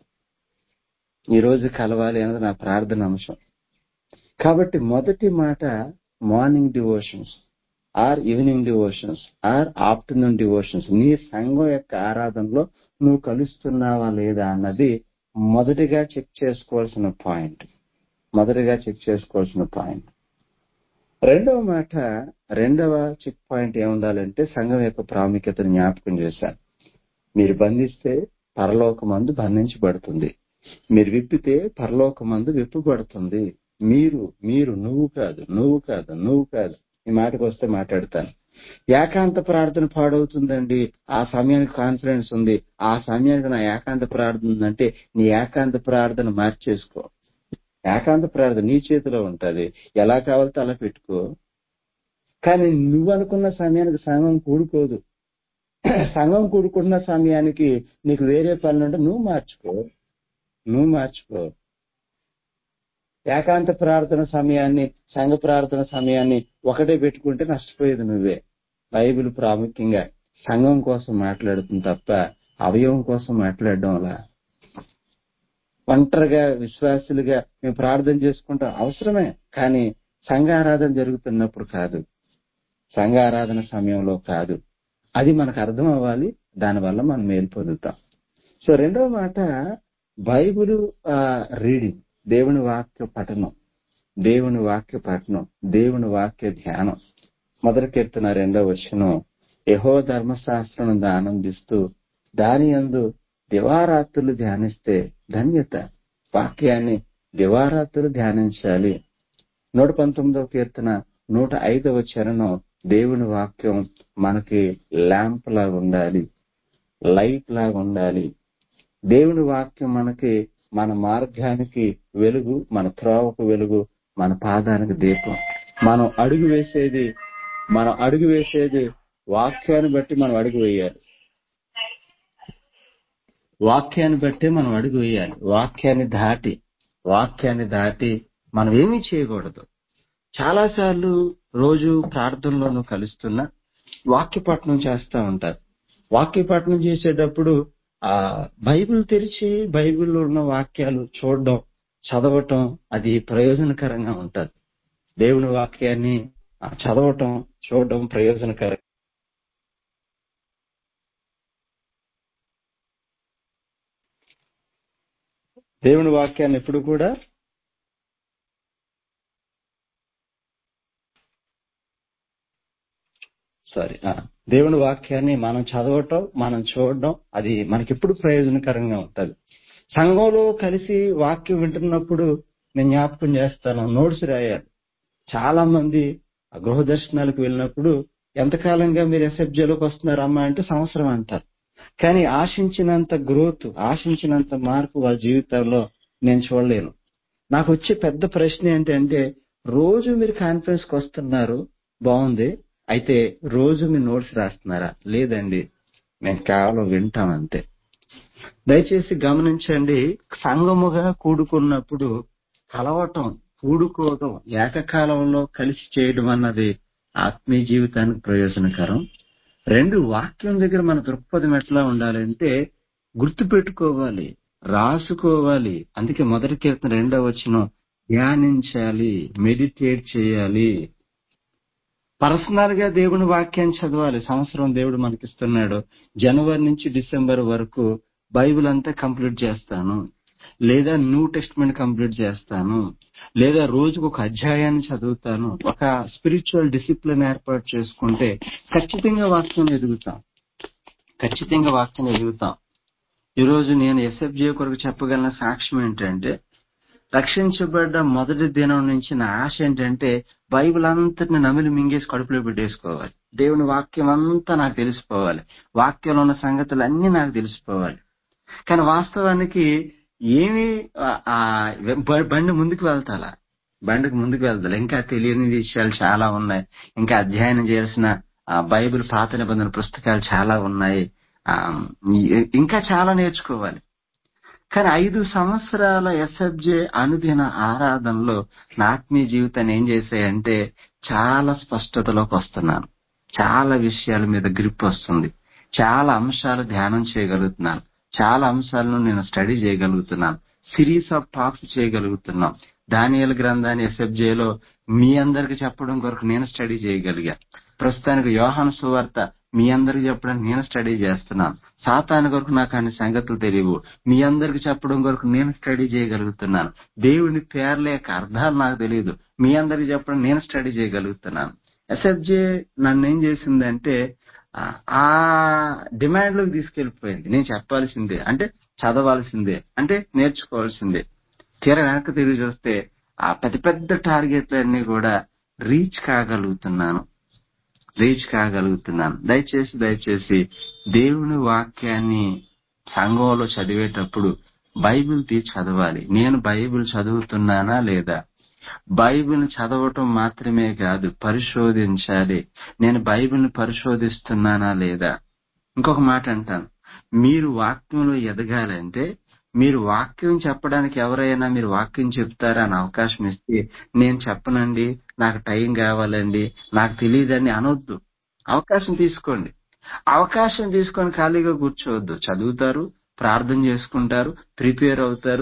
ఈ రోజు కలవాలి అన్నది నా ప్రార్థన అంశం కాబట్టి మొదటి మాట morning devotions or evening devotions or afternoon devotions నీ సంఘం యొక్క ఆరాధనలో నువ్వు కలుస్తున్నావా లేదా అన్నది మొదటిగా చెక్ చేసుకోవాల్సిన పాయింట్ మొదటిగా చెక్ చేసుకోవాల్సిన పాయింట్ రెండవ మాట రెండవ చెక్ పాయింట్ ఏముండాలంటే సంఘం యొక్క ప్రాముఖ్యతను జ్ఞాపకం చేశాను మీరు బంధిస్తే పరలోకమందు బంధించబడుతుంది మీరు విప్పితే పరలోకమందు విప్పబడుతుంది మీరు మీరు నువ్వు కాదు నువ్వు కాదు నువ్వు కాదు ఈ మాటకు వస్తే మాట్లాడతాను ఏకాంత ప్రార్థన పాడవుతుందండి ఆ సమయానికి కాన్ఫిడెన్స్ ఉంది ఆ సమయానికి నా ఏకాంత ప్రార్థన ఉందంటే నీ ఏకాంత ప్రార్థన మార్చేసుకో ఏకాంత ప్రార్థన నీ చేతిలో ఉంటది ఎలా కావాలితే అలా పెట్టుకో కానీ నువ్వు అనుకున్న సమయానికి సంఘం కూడుకోదు సంఘం కూడుకున్న సమయానికి నీకు వేరే పనులు ఉంటే నువ్వు మార్చుకో నువ్వు మార్చుకో ఏకాంత ప్రార్థన సమయాన్ని సంఘ ప్రార్థన సమయాన్ని ఒకటే పెట్టుకుంటే నష్టపోయేది నువ్వే బైబిల్ ప్రాముఖ్యంగా సంఘం కోసం మాట్లాడుతుంది తప్ప అవయవం కోసం మాట్లాడడం అలా ఒంటరిగా విశ్వాసులుగా మేము ప్రార్థన చేసుకుంటాం అవసరమే కానీ సంఘ ఆరాధన జరుగుతున్నప్పుడు కాదు సంఘ ఆరాధన సమయంలో కాదు అది మనకు అర్థం అవ్వాలి దానివల్ల మనం మేలు పొందుతాం సో రెండవ మాట బైబిల్ రీడింగ్ దేవుని వాక్య పఠనం దేవుని వాక్య పఠనం దేవుని వాక్య ధ్యానం మొదటి కీర్తన రెండవ వచనం యహో ధర్మశాస్త్రం ఆనందిస్తూ దాని యందు దివారాత్రులు ధ్యానిస్తే ధన్యత వాక్యాన్ని దివారాత్రులు ధ్యానించాలి నూట పంతొమ్మిదవ కీర్తన నూట ఐదవ చరణం దేవుని వాక్యం మనకి ల్యాంప్ లాగా ఉండాలి లైట్ లాగా ఉండాలి దేవుని వాక్యం మనకి మన మార్గానికి వెలుగు మన త్రోవకు వెలుగు మన పాదానికి దీపం మనం అడుగు వేసేది మనం అడుగు వేసేది వాక్యాన్ని బట్టి మనం అడుగు వేయాలి వాక్యాన్ని బట్టి మనం అడుగు వేయాలి వాక్యాన్ని దాటి వాక్యాన్ని దాటి మనం ఏమీ చేయకూడదు చాలా సార్లు రోజు ప్రార్థనలోనూ కలుస్తున్నా వాక్యపట్నం చేస్తా ఉంటారు వాక్యపట్నం చేసేటప్పుడు ఆ బైబిల్ తెరిచి బైబిల్లో ఉన్న వాక్యాలు చూడడం చదవటం అది ప్రయోజనకరంగా ఉంటది దేవుని వాక్యాన్ని ఆ, చదవటం చూడడం ప్రయోజనకరం దేవుని వాక్యాన్ని ఎప్పుడు కూడా సారీ ఆ, దేవుని వాక్యాన్ని మనం చదవటం మనం చూడడం అది మనకెప్పుడు ప్రయోజనకరంగా ఉంటది సంఘంలో కలిసి వాక్యం వింటున్నప్పుడు నేను జ్ఞాపకం చేస్తాను నోట్స్ రాయాలి చాలా మంది ఆ గృహ దర్శనాలకు వెళ్ళినప్పుడు ఎంతకాలంగా మీరు ఎస్ఎఫ్జేలోకి వస్తున్నారు అమ్మా అంటే సంవత్సరం అంటారు కానీ ఆశించినంత గ్రోత్ ఆశించినంత మార్పు వాళ్ళ జీవితాల్లో నేను చూడలేను నాకు వచ్చే పెద్ద ప్రశ్న ఏంటంటే రోజు మీరు కాన్ఫరెన్స్ కి వస్తున్నారు బాగుంది అయితే రోజు మీరు నోట్స్ రాస్తున్నారా లేదండి మేము కేవలం వింటాం అంతే దయచేసి గమనించండి సంఘముగా కూడుకున్నప్పుడు కలవటం కూడుకోవటం ఏకకాలంలో కలిసి చేయడం అన్నది ఆత్మీయ జీవితానికి ప్రయోజనకరం రెండు వాక్యం దగ్గర మన దృక్పథం ఎట్లా ఉండాలంటే గుర్తు పెట్టుకోవాలి రాసుకోవాలి అందుకే మొదటి కీర్తన రెండవ వచ్చిన ధ్యానించాలి మెడిటేట్ చేయాలి పర్సనల్ గా దేవుని వాక్యాన్ని చదవాలి సంవత్సరం దేవుడు మనకిస్తున్నాడు జనవరి నుంచి డిసెంబర్ వరకు బైబిల్ అంతా కంప్లీట్ చేస్తాను లేదా న్యూ టెస్ట్మెంట్ కంప్లీట్ చేస్తాను లేదా రోజుకు ఒక అధ్యాయాన్ని చదువుతాను ఒక స్పిరిచువల్ డిసిప్లిన్ ఏర్పాటు చేసుకుంటే ఖచ్చితంగా వాక్యం ఎదుగుతాం ఖచ్చితంగా వాక్యం ఎదుగుతాం ఈరోజు నేను ఎస్ఎఫ్జే కొరకు చెప్పగలిగిన సాక్ష్యం ఏంటంటే రక్షించబడ్డ మొదటి దినం నుంచి నా ఆశ ఏంటంటే బైబిల్ అంతటిని నమిలి మింగేసి కడుపులో పెట్టేసుకోవాలి దేవుని వాక్యం అంతా నాకు తెలిసిపోవాలి వాక్యంలో ఉన్న సంగతులు అన్ని నాకు తెలిసిపోవాలి కానీ వాస్తవానికి ఏమి ఆ- ఆ బ- బండి ముందుకు వెళ్తాలా బండికి ముందుకు వెళ్తాలి ఇంకా తెలియని విషయాలు చాలా ఉన్నాయి ఇంకా అధ్యయనం చేయాల్సిన ఆ, బైబిల్ పాత నిబంధన పుస్తకాలు చాలా ఉన్నాయి ఆ, ఇ- ఇంకా చాలా నేర్చుకోవాలి కానీ ఐదు సంవత్సరాల ఎస్ఎఫ్జే అనుదిన ఆరాధనలో నా ఆత్మీయ జీవితాన్ని ఏం చేశాయంటే చాలా స్పష్టతలోకి వస్తున్నాను చాలా విషయాల మీద గ్రిప్ వస్తుంది చాలా అంశాలు ధ్యానం చేయగలుగుతున్నాను చాలా అంశాలను నేను స్టడీ చేయగలుగుతున్నాను సిరీస్ ఆఫ్ టాక్స్ చేయగలుగుతున్నాం దానియల గ్రంథాన్ని ఎస్ఎఫ్జేలో మీ అందరికి చెప్పడం కొరకు నేను స్టడీ చేయగలిగా ప్రస్తుతానికి యోహాను సువార్త మీ అందరికి చెప్పడానికి నేను స్టడీ చేస్తున్నాను సాతాను కొరకు నాకు అన్ని సంగతులు తెలియవు మీ అందరికి చెప్పడం కొరకు నేను స్టడీ చేయగలుగుతున్నాను దేవుని పేర్ల యొక్క అర్థాలు నాకు తెలియదు మీ అందరికి చెప్పడం నేను స్టడీ చేయగలుగుతున్నాను ఎస్ఎఫ్జే నన్ను ఏం చేసిందంటే ఆ- ఆ డిమాండ్ లోకి తీసుకెళ్లిపోయింది నేను చెప్పాల్సిందే అంటే చదవాల్సిందే అంటే నేర్చుకోవాల్సిందే తీరా వెనక్కి తిరిగి చూస్తే ఆ పెద్ద పెద్ద టార్గెట్లన్నీ కూడా రీచ్ కాగలుగుతున్నాను రీచ్ కాగలుగుతున్నాను దయచేసి దయచేసి దేవుని వాక్యాన్ని సంఘంలో చదివేటప్పుడు బైబిల్ తీసి చదవాలి నేను బైబిల్ చదువుతున్నానా లేదా బైబిల్ చదవటం మాత్రమే కాదు పరిశోధించాలి నేను బైబిల్ని పరిశోధిస్తున్నానా లేదా ఇంకొక మాట అంటాను మీరు వాక్యంలో ఎదగాలంటే మీరు వాక్యం చెప్పడానికి ఎవరైనా మీరు వాక్యం చెప్తారా అని అవకాశం ఇస్తే నేను చెప్పనండి నాకు టైం కావాలండి నాకు తెలియదని అనొద్దు అవకాశం తీసుకోండి అవకాశం తీసుకొని ఖాళీగా కూర్చోవద్దు చదువుతారు ప్రార్థన చేసుకుంటారు ప్రిపేర్ అవుతారు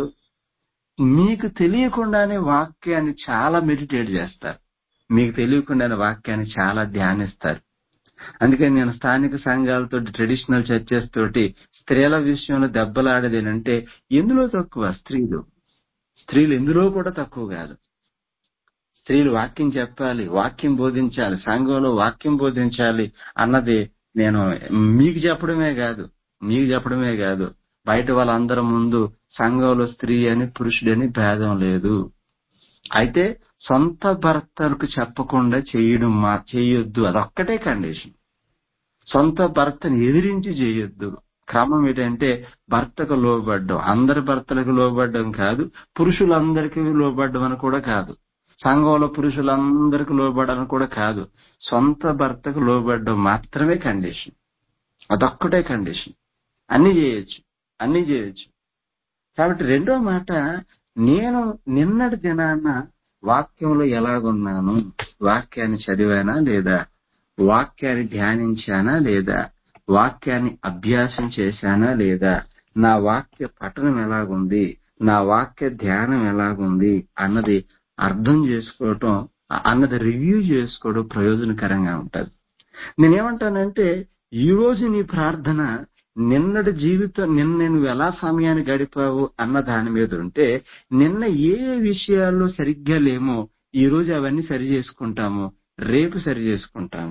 మీకు తెలియకుండానే వాక్యాన్ని చాలా మెడిటేట్ చేస్తారు మీకు తెలియకుండానే వాక్యాన్ని చాలా ధ్యానిస్తారు అందుకని నేను స్థానిక సంఘాలతో ట్రెడిషనల్ చర్చెస్ తోటి స్త్రీల విషయంలో దెబ్బలాడేది ఏంటంటే ఎందులో తక్కువ స్త్రీలు స్త్రీలు ఎందులో కూడా తక్కువ కాదు స్త్రీలు వాక్యం చెప్పాలి వాక్యం బోధించాలి సంఘంలో వాక్యం బోధించాలి అన్నది నేను మీకు చెప్పడమే కాదు మీకు చెప్పడమే కాదు బయట వాళ్ళందరి ముందు సంఘంలో స్త్రీ అని పురుషుడని భేదం లేదు అయితే సొంత భర్తలకు చెప్పకుండా చేయడం మా చేయొద్దు అదొక్కటే కండిషన్ సొంత భర్తని ఎదిరించి చేయొద్దు క్రమం ఏంటంటే భర్తకు లోబడ్డం అందరి భర్తలకు లోబడ్డం కాదు పురుషులందరికీ లోబడ్డం అని కూడా కాదు సంఘంలో పురుషులందరికీ లోబడడం కూడా కాదు సొంత భర్తకు లోబడ్డం మాత్రమే కండిషన్ అదొక్కటే కండిషన్ అన్ని చేయొచ్చు అన్ని చేయొచ్చు కాబట్టి రెండో మాట నేను నిన్నటి దినాన వాక్యంలో ఎలాగున్నాను వాక్యాన్ని చదివానా లేదా వాక్యాన్ని ధ్యానించానా లేదా వాక్యాన్ని అభ్యాసం చేశానా లేదా నా వాక్య పఠనం ఎలాగుంది నా వాక్య ధ్యానం ఎలాగుంది అన్నది అర్థం చేసుకోవటం అన్నది రివ్యూ చేసుకోవడం ప్రయోజనకరంగా ఉంటది నేనేమంటానంటే ఈ రోజు నీ ప్రార్థన నిన్నటి జీవితం నిన్న నువ్వు ఎలా సమయాన్ని గడిపావు అన్న దాని మీద ఉంటే నిన్న ఏ విషయాల్లో సరిగ్గా లేమో ఈ రోజు అవన్నీ సరి చేసుకుంటాము రేపు సరి చేసుకుంటాము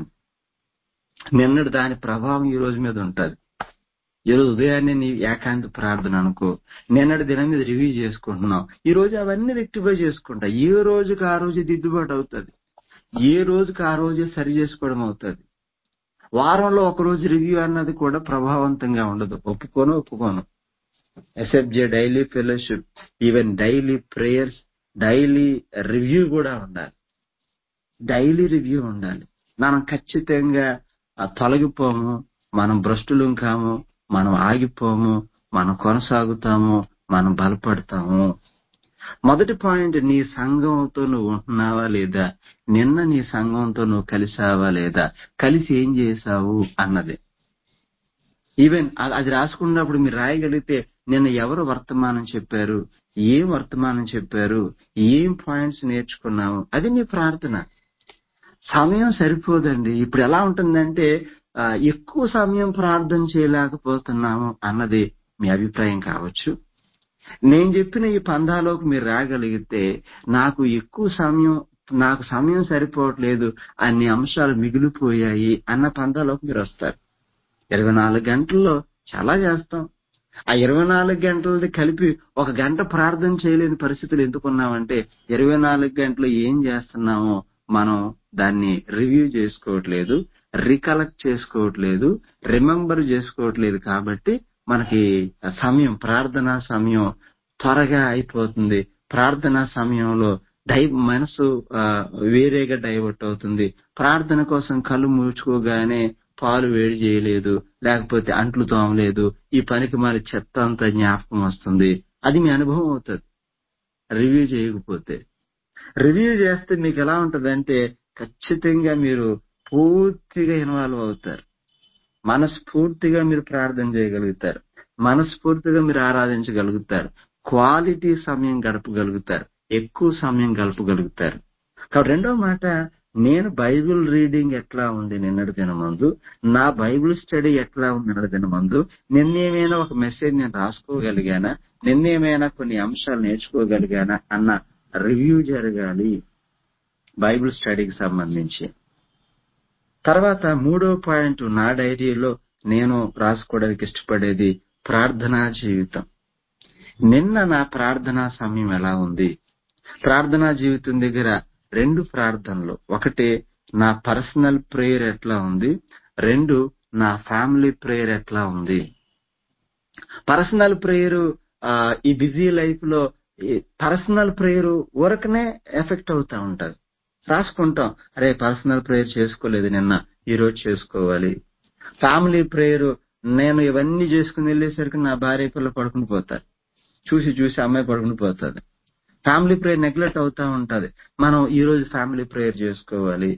నిన్నటి దాని ప్రభావం ఈ రోజు మీద ఉంటది ఈ రోజు ఉదయాన్నే నీ ఏకాంత ప్రార్థన అనుకో నిన్నటి దినం మీద రివ్యూ చేసుకుంటున్నాం ఈ రోజు అవన్నీ రెక్టిఫై చేసుకుంటా ఏ రోజుకి ఆ రోజు దిద్దుబాటు అవుతుంది ఏ రోజుకి ఆ రోజే సరి చేసుకోవడం అవుతుంది వారంలో ఒక రోజు రివ్యూ అన్నది కూడా ప్రభావవంతంగా ఉండదు ఒప్పుకోను ఒప్పుకోను SFJ daily fellowship even daily prayers daily review కూడా ఉండాలి డైలీ రివ్యూ ఉండాలి మనం ఖచ్చితంగా ఆ తొలగిపోము మనం భ్రష్టులం కాము మనం ఆగిపోము మనం కొనసాగుతాము మనం బలపడతాము మొదటి పాయింట్ నీ సంఘంతో నువ్వు ఉంటున్నావా లేదా నిన్న నీ సంఘంతో నువ్వు కలిసావా లేదా కలిసి ఏం చేశావు అన్నది ఈవెన్ అ- అది రాసుకున్నప్పుడు మీరు రాయగలిగితే నిన్న ఎవరు వర్తమానం చెప్పారు ఏం వర్తమానం చెప్పారు ఏం పాయింట్స్ నేర్చుకున్నాము అది నీ ప్రార్థన సమయం సరిపోదండి ఇప్పుడు ఎలా ఉంటుందంటే ఆ, ఎక్కువ సమయం ప్రార్థన చేయలేకపోతున్నాము అన్నది మీ అభిప్రాయం కావచ్చు నేను చెప్పిన ఈ పందాలోకి మీరు రాగలిగితే నాకు ఎక్కువ సమయం నాకు సమయం సరిపోవట్లేదు అన్ని అంశాలు మిగిలిపోయాయి అన్న పందాలోకి మీరు వస్తారు ఇరవై నాలుగు గంటల్లో చాలా చేస్తాం ఆ ఇరవై నాలుగు గంటలది కలిపి ఒక గంట ప్రార్థన చేయలేని పరిస్థితులు ఎందుకున్నామంటే ఇరవై నాలుగు గంటలు ఏం చేస్తున్నామో మనం దాన్ని రివ్యూ చేసుకోవట్లేదు రికలెక్ట్ చేసుకోవట్లేదు రిమెంబర్ చేసుకోవట్లేదు కాబట్టి మనకి సమయం ప్రార్థనా సమయం త్వరగా అయిపోతుంది ప్రార్థనా సమయంలో డై మనసు ఆ, వేరేగా డైవర్ట్ అవుతుంది ప్రార్థన కోసం కళ్ళు మూచుకోగానే పాలు వేడి చేయలేదు లేకపోతే అంట్లు తోమలేదు ఈ పనికి మరి చెత్త అంతా జ్ఞాపకం వస్తుంది అది మీ అనుభవం అవుతుంది రివ్యూ చేయకపోతే రివ్యూ చేస్తే మీకు ఎలా ఉంటదంటే ఖచ్చితంగా మీరు పూర్తిగా ఇన్వాల్వ్ అవుతారు మనస్ఫూర్తిగా మీరు ప్రార్థన చేయగలుగుతారు మనస్ఫూర్తిగా మీరు ఆరాధించగలుగుతారు క్వాలిటీ సమయం గడపగలుగుతారు ఎక్కువ సమయం గడపగలుగుతారు కాబట్టి రెండో మాట నేను బైబిల్ రీడింగ్ ఎట్లా ఉంది నిన్నటి దినమందు నా బైబిల్ స్టడీ ఎట్లా ఉంది నిన్నటి దినమందు నిన్నేమైనా ఒక మెసేజ్ నేను రాసుకోగలిగానా నిన్నేమైనా కొన్ని అంశాలు నేర్చుకోగలిగానా అన్న రివ్యూ జరగాలి బైబిల్ స్టడీకి సంబంధించి తర్వాత మూడో పాయింట్ నా డైరీలో నేను రాసుకోవడానికి ఇష్టపడేది ప్రార్థనా జీవితం నిన్న నా ప్రార్థనా సమయం ఎలా ఉంది ప్రార్థనా జీవితం దగ్గర రెండు ప్రార్థనలు ఒకటి నా పర్సనల్ ప్రేయర్ ఎట్లా ఉంది రెండు నా ఫ్యామిలీ ప్రేయర్ ఎట్లా ఉంది పర్సనల్ ప్రేయర్ ఈ బిజీ లైఫ్ లో పర్సనల్ ప్రేయర్ ఊరకనే ఎఫెక్ట్ అవుతా ఉంటది రాసుకుంటాం అరే పర్సనల్ ప్రేయర్ చేసుకోలేదు నిన్న ఈ రోజు చేసుకోవాలి ఫ్యామిలీ ప్రేయర్ నేను ఇవన్నీ చేసుకుని వెళ్ళేసరికి నా భార్య పిల్ల పడుకుని పోతారు చూసి చూసి అమ్మాయి పడుకుని పోతుంది ఫ్యామిలీ ప్రేయర్ నెగ్లెక్ట్ అవుతా ఉంటది మనం ఈ రోజు ఫ్యామిలీ ప్రేయర్ చేసుకోవాలి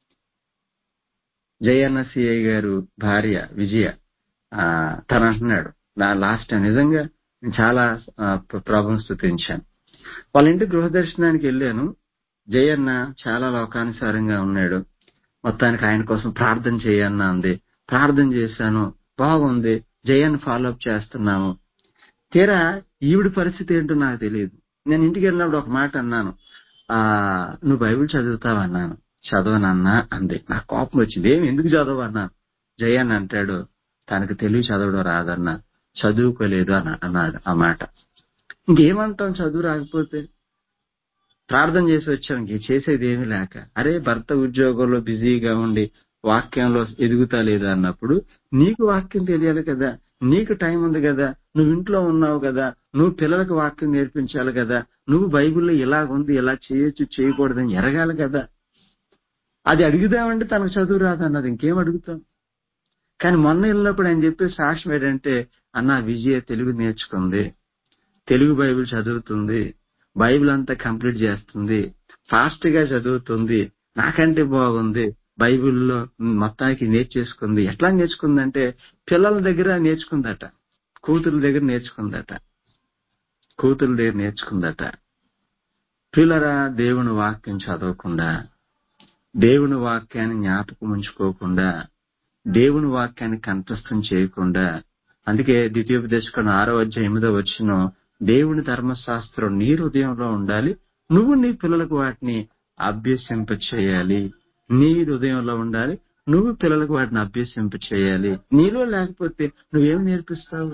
జయన్న సిఐ గారు భార్య విజయ ఆ, తను అంటున్నాడు నా లాస్ట్ టైం నిజంగా నేను చాలా ప్రాబ్లమ్స్ స్థుతించాను వాళ్ళ ఇంటి గృహ దర్శనానికి వెళ్ళాను జయన్న చాలా లోకానుసారంగా ఉన్నాడు మొత్తానికి ఆయన కోసం ప్రార్థన చేయన్న అంది ప్రార్థన చేశాను బాగుంది జయన్ ఫాలో అప్ చేస్తున్నాము తీరా ఈవిడ పరిస్థితి ఏంటో నాకు తెలియదు నేను ఇంటికి వెళ్ళినప్పుడు ఒక మాట అన్నాను ఆ నువ్వు బైబిల్ చదువుతావా అన్నాను చదవనన్నా అంది నాకు కోపం వచ్చింది ఏమి ఎందుకు చదవు అన్నాను జయన్ అంటాడు తనకు తెలివి చదవడం రాదన్నా చదువుకోలేదు అన్న అన్నాడు ఆ మాట ఇంకేమంటాం చదువు రాకపోతే ప్రార్థన చేసి వచ్చాం ఇంక చేసేది ఏమీ లేక అరే భర్త ఉద్యోగంలో బిజీగా ఉండి వాక్యంలో ఎదుగుతా లేదా అన్నప్పుడు నీకు వాక్యం తెలియాలి కదా నీకు టైం ఉంది కదా నువ్వు ఇంట్లో ఉన్నావు కదా నువ్వు పిల్లలకు వాక్యం నేర్పించాలి కదా నువ్వు బైబిల్లో ఇలా ఉంది ఇలా చేయొచ్చు చేయకూడదని ఎరగాలి కదా అది అడుగుదామంటే తనకు చదువు రాదన్నది ఇంకేం అడుగుతాం కానీ మొన్న వెళ్ళినప్పుడు ఆయన చెప్పే సాక్ష్యం ఏంటంటే అన్న విజయ తెలుగు నేర్చుకుంది తెలుగు బైబిల్ చదువుతుంది బైబిల్ అంతా కంప్లీట్ చేస్తుంది ఫాస్ట్ గా చదువుతుంది నాకంటే బాగుంది బైబిల్లో మొత్తానికి నేర్చేసుకుంది ఎట్లా నేర్చుకుందంటే పిల్లల దగ్గర నేర్చుకుందట కూతురు దగ్గర నేర్చుకుందట కూతురు దగ్గర నేర్చుకుందట పిల్లరా దేవుని వాక్యం చదవకుండా దేవుని వాక్యాన్ని జ్ఞాపకం ఉంచుకోకుండా దేవుని వాక్యాన్ని కంఠస్థం చేయకుండా అందుకే ద్వితీయోపదేశకుడు ఆరో అధ్యాయం ఎనిమిదో వచ్చిన దేవుని ధర్మశాస్త్రం నీ హృదయంలో ఉండాలి నువ్వు నీ పిల్లలకు వాటిని అభ్యసింప చేయాలి నీ హృదయంలో ఉండాలి నువ్వు పిల్లలకు వాటిని అభ్యసింప చేయాలి నీలో లేకపోతే నువ్వేం నేర్పిస్తావు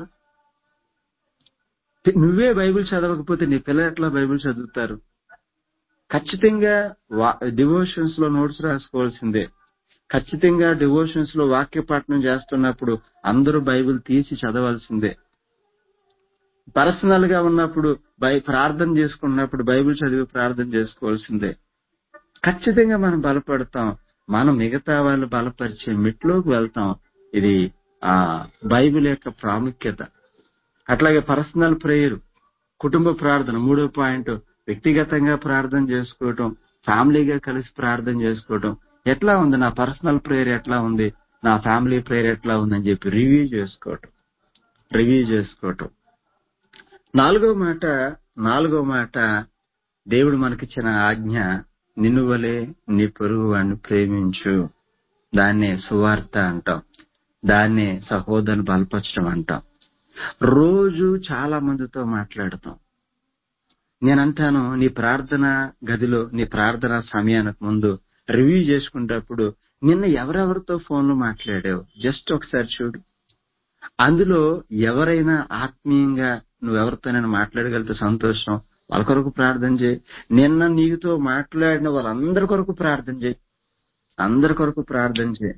నువ్వే బైబిల్ చదవకపోతే నీ పిల్లలు ఎట్లా బైబిల్ చదువుతారు ఖచ్చితంగా డివోషన్స్ లో నోట్స్ రాసుకోవాల్సిందే ఖచ్చితంగా డివోషన్స్ లో వాక్య పఠనం చేస్తున్నప్పుడు అందరూ బైబిల్ తీసి చదవాల్సిందే పర్సనల్ గా ఉన్నప్పుడు బై ప్రార్థన చేసుకున్నప్పుడు బైబిల్ చదివి ప్రార్థన చేసుకోవాల్సిందే ఖచ్చితంగా మనం బలపడతాం మనం మిగతా వాళ్ళు బలపరిచే మెట్లోకి వెళ్తాం ఇది ఆ బైబిల్ యొక్క ప్రాముఖ్యత అట్లాగే పర్సనల్ ప్రేయర్ కుటుంబ ప్రార్థన మూడో పాయింట్ వ్యక్తిగతంగా ప్రార్థన చేసుకోవటం ఫ్యామిలీగా కలిసి ప్రార్థన చేసుకోవటం ఎట్లా ఉంది నా పర్సనల్ ప్రేయర్ ఎట్లా ఉంది నా ఫ్యామిలీ ప్రేయర్ ఎట్లా ఉందని చెప్పి రివ్యూ చేసుకోవటం రివ్యూ చేసుకోవటం నాలుగో మాట నాలుగో మాట దేవుడు మనకిచ్చిన ఆజ్ఞ నిన్ను వలే నీ పొరుగు వాడిని ప్రేమించు దాన్నే సువార్త అంటాం దాన్నే సహోదరుని బలపరచడం అంటాం రోజు చాలా మందితో మాట్లాడతాం నేను అంటాను నీ ప్రార్థన గదిలో నీ ప్రార్థన సమయానికి ముందు రివ్యూ చేసుకునేటప్పుడు నిన్న ఎవరెవరితో ఫోన్లో మాట్లాడావు జస్ట్ ఒకసారి చూడు అందులో ఎవరైనా ఆత్మీయంగా నువ్వెవరితోనైనా మాట్లాడగలిగితే సంతోషం వాళ్ళ కొరకు ప్రార్థన చేయి నిన్న నీతో మాట్లాడిన వాళ్ళందరి కొరకు ప్రార్థన చేయి అందరి కొరకు ప్రార్థన చేయి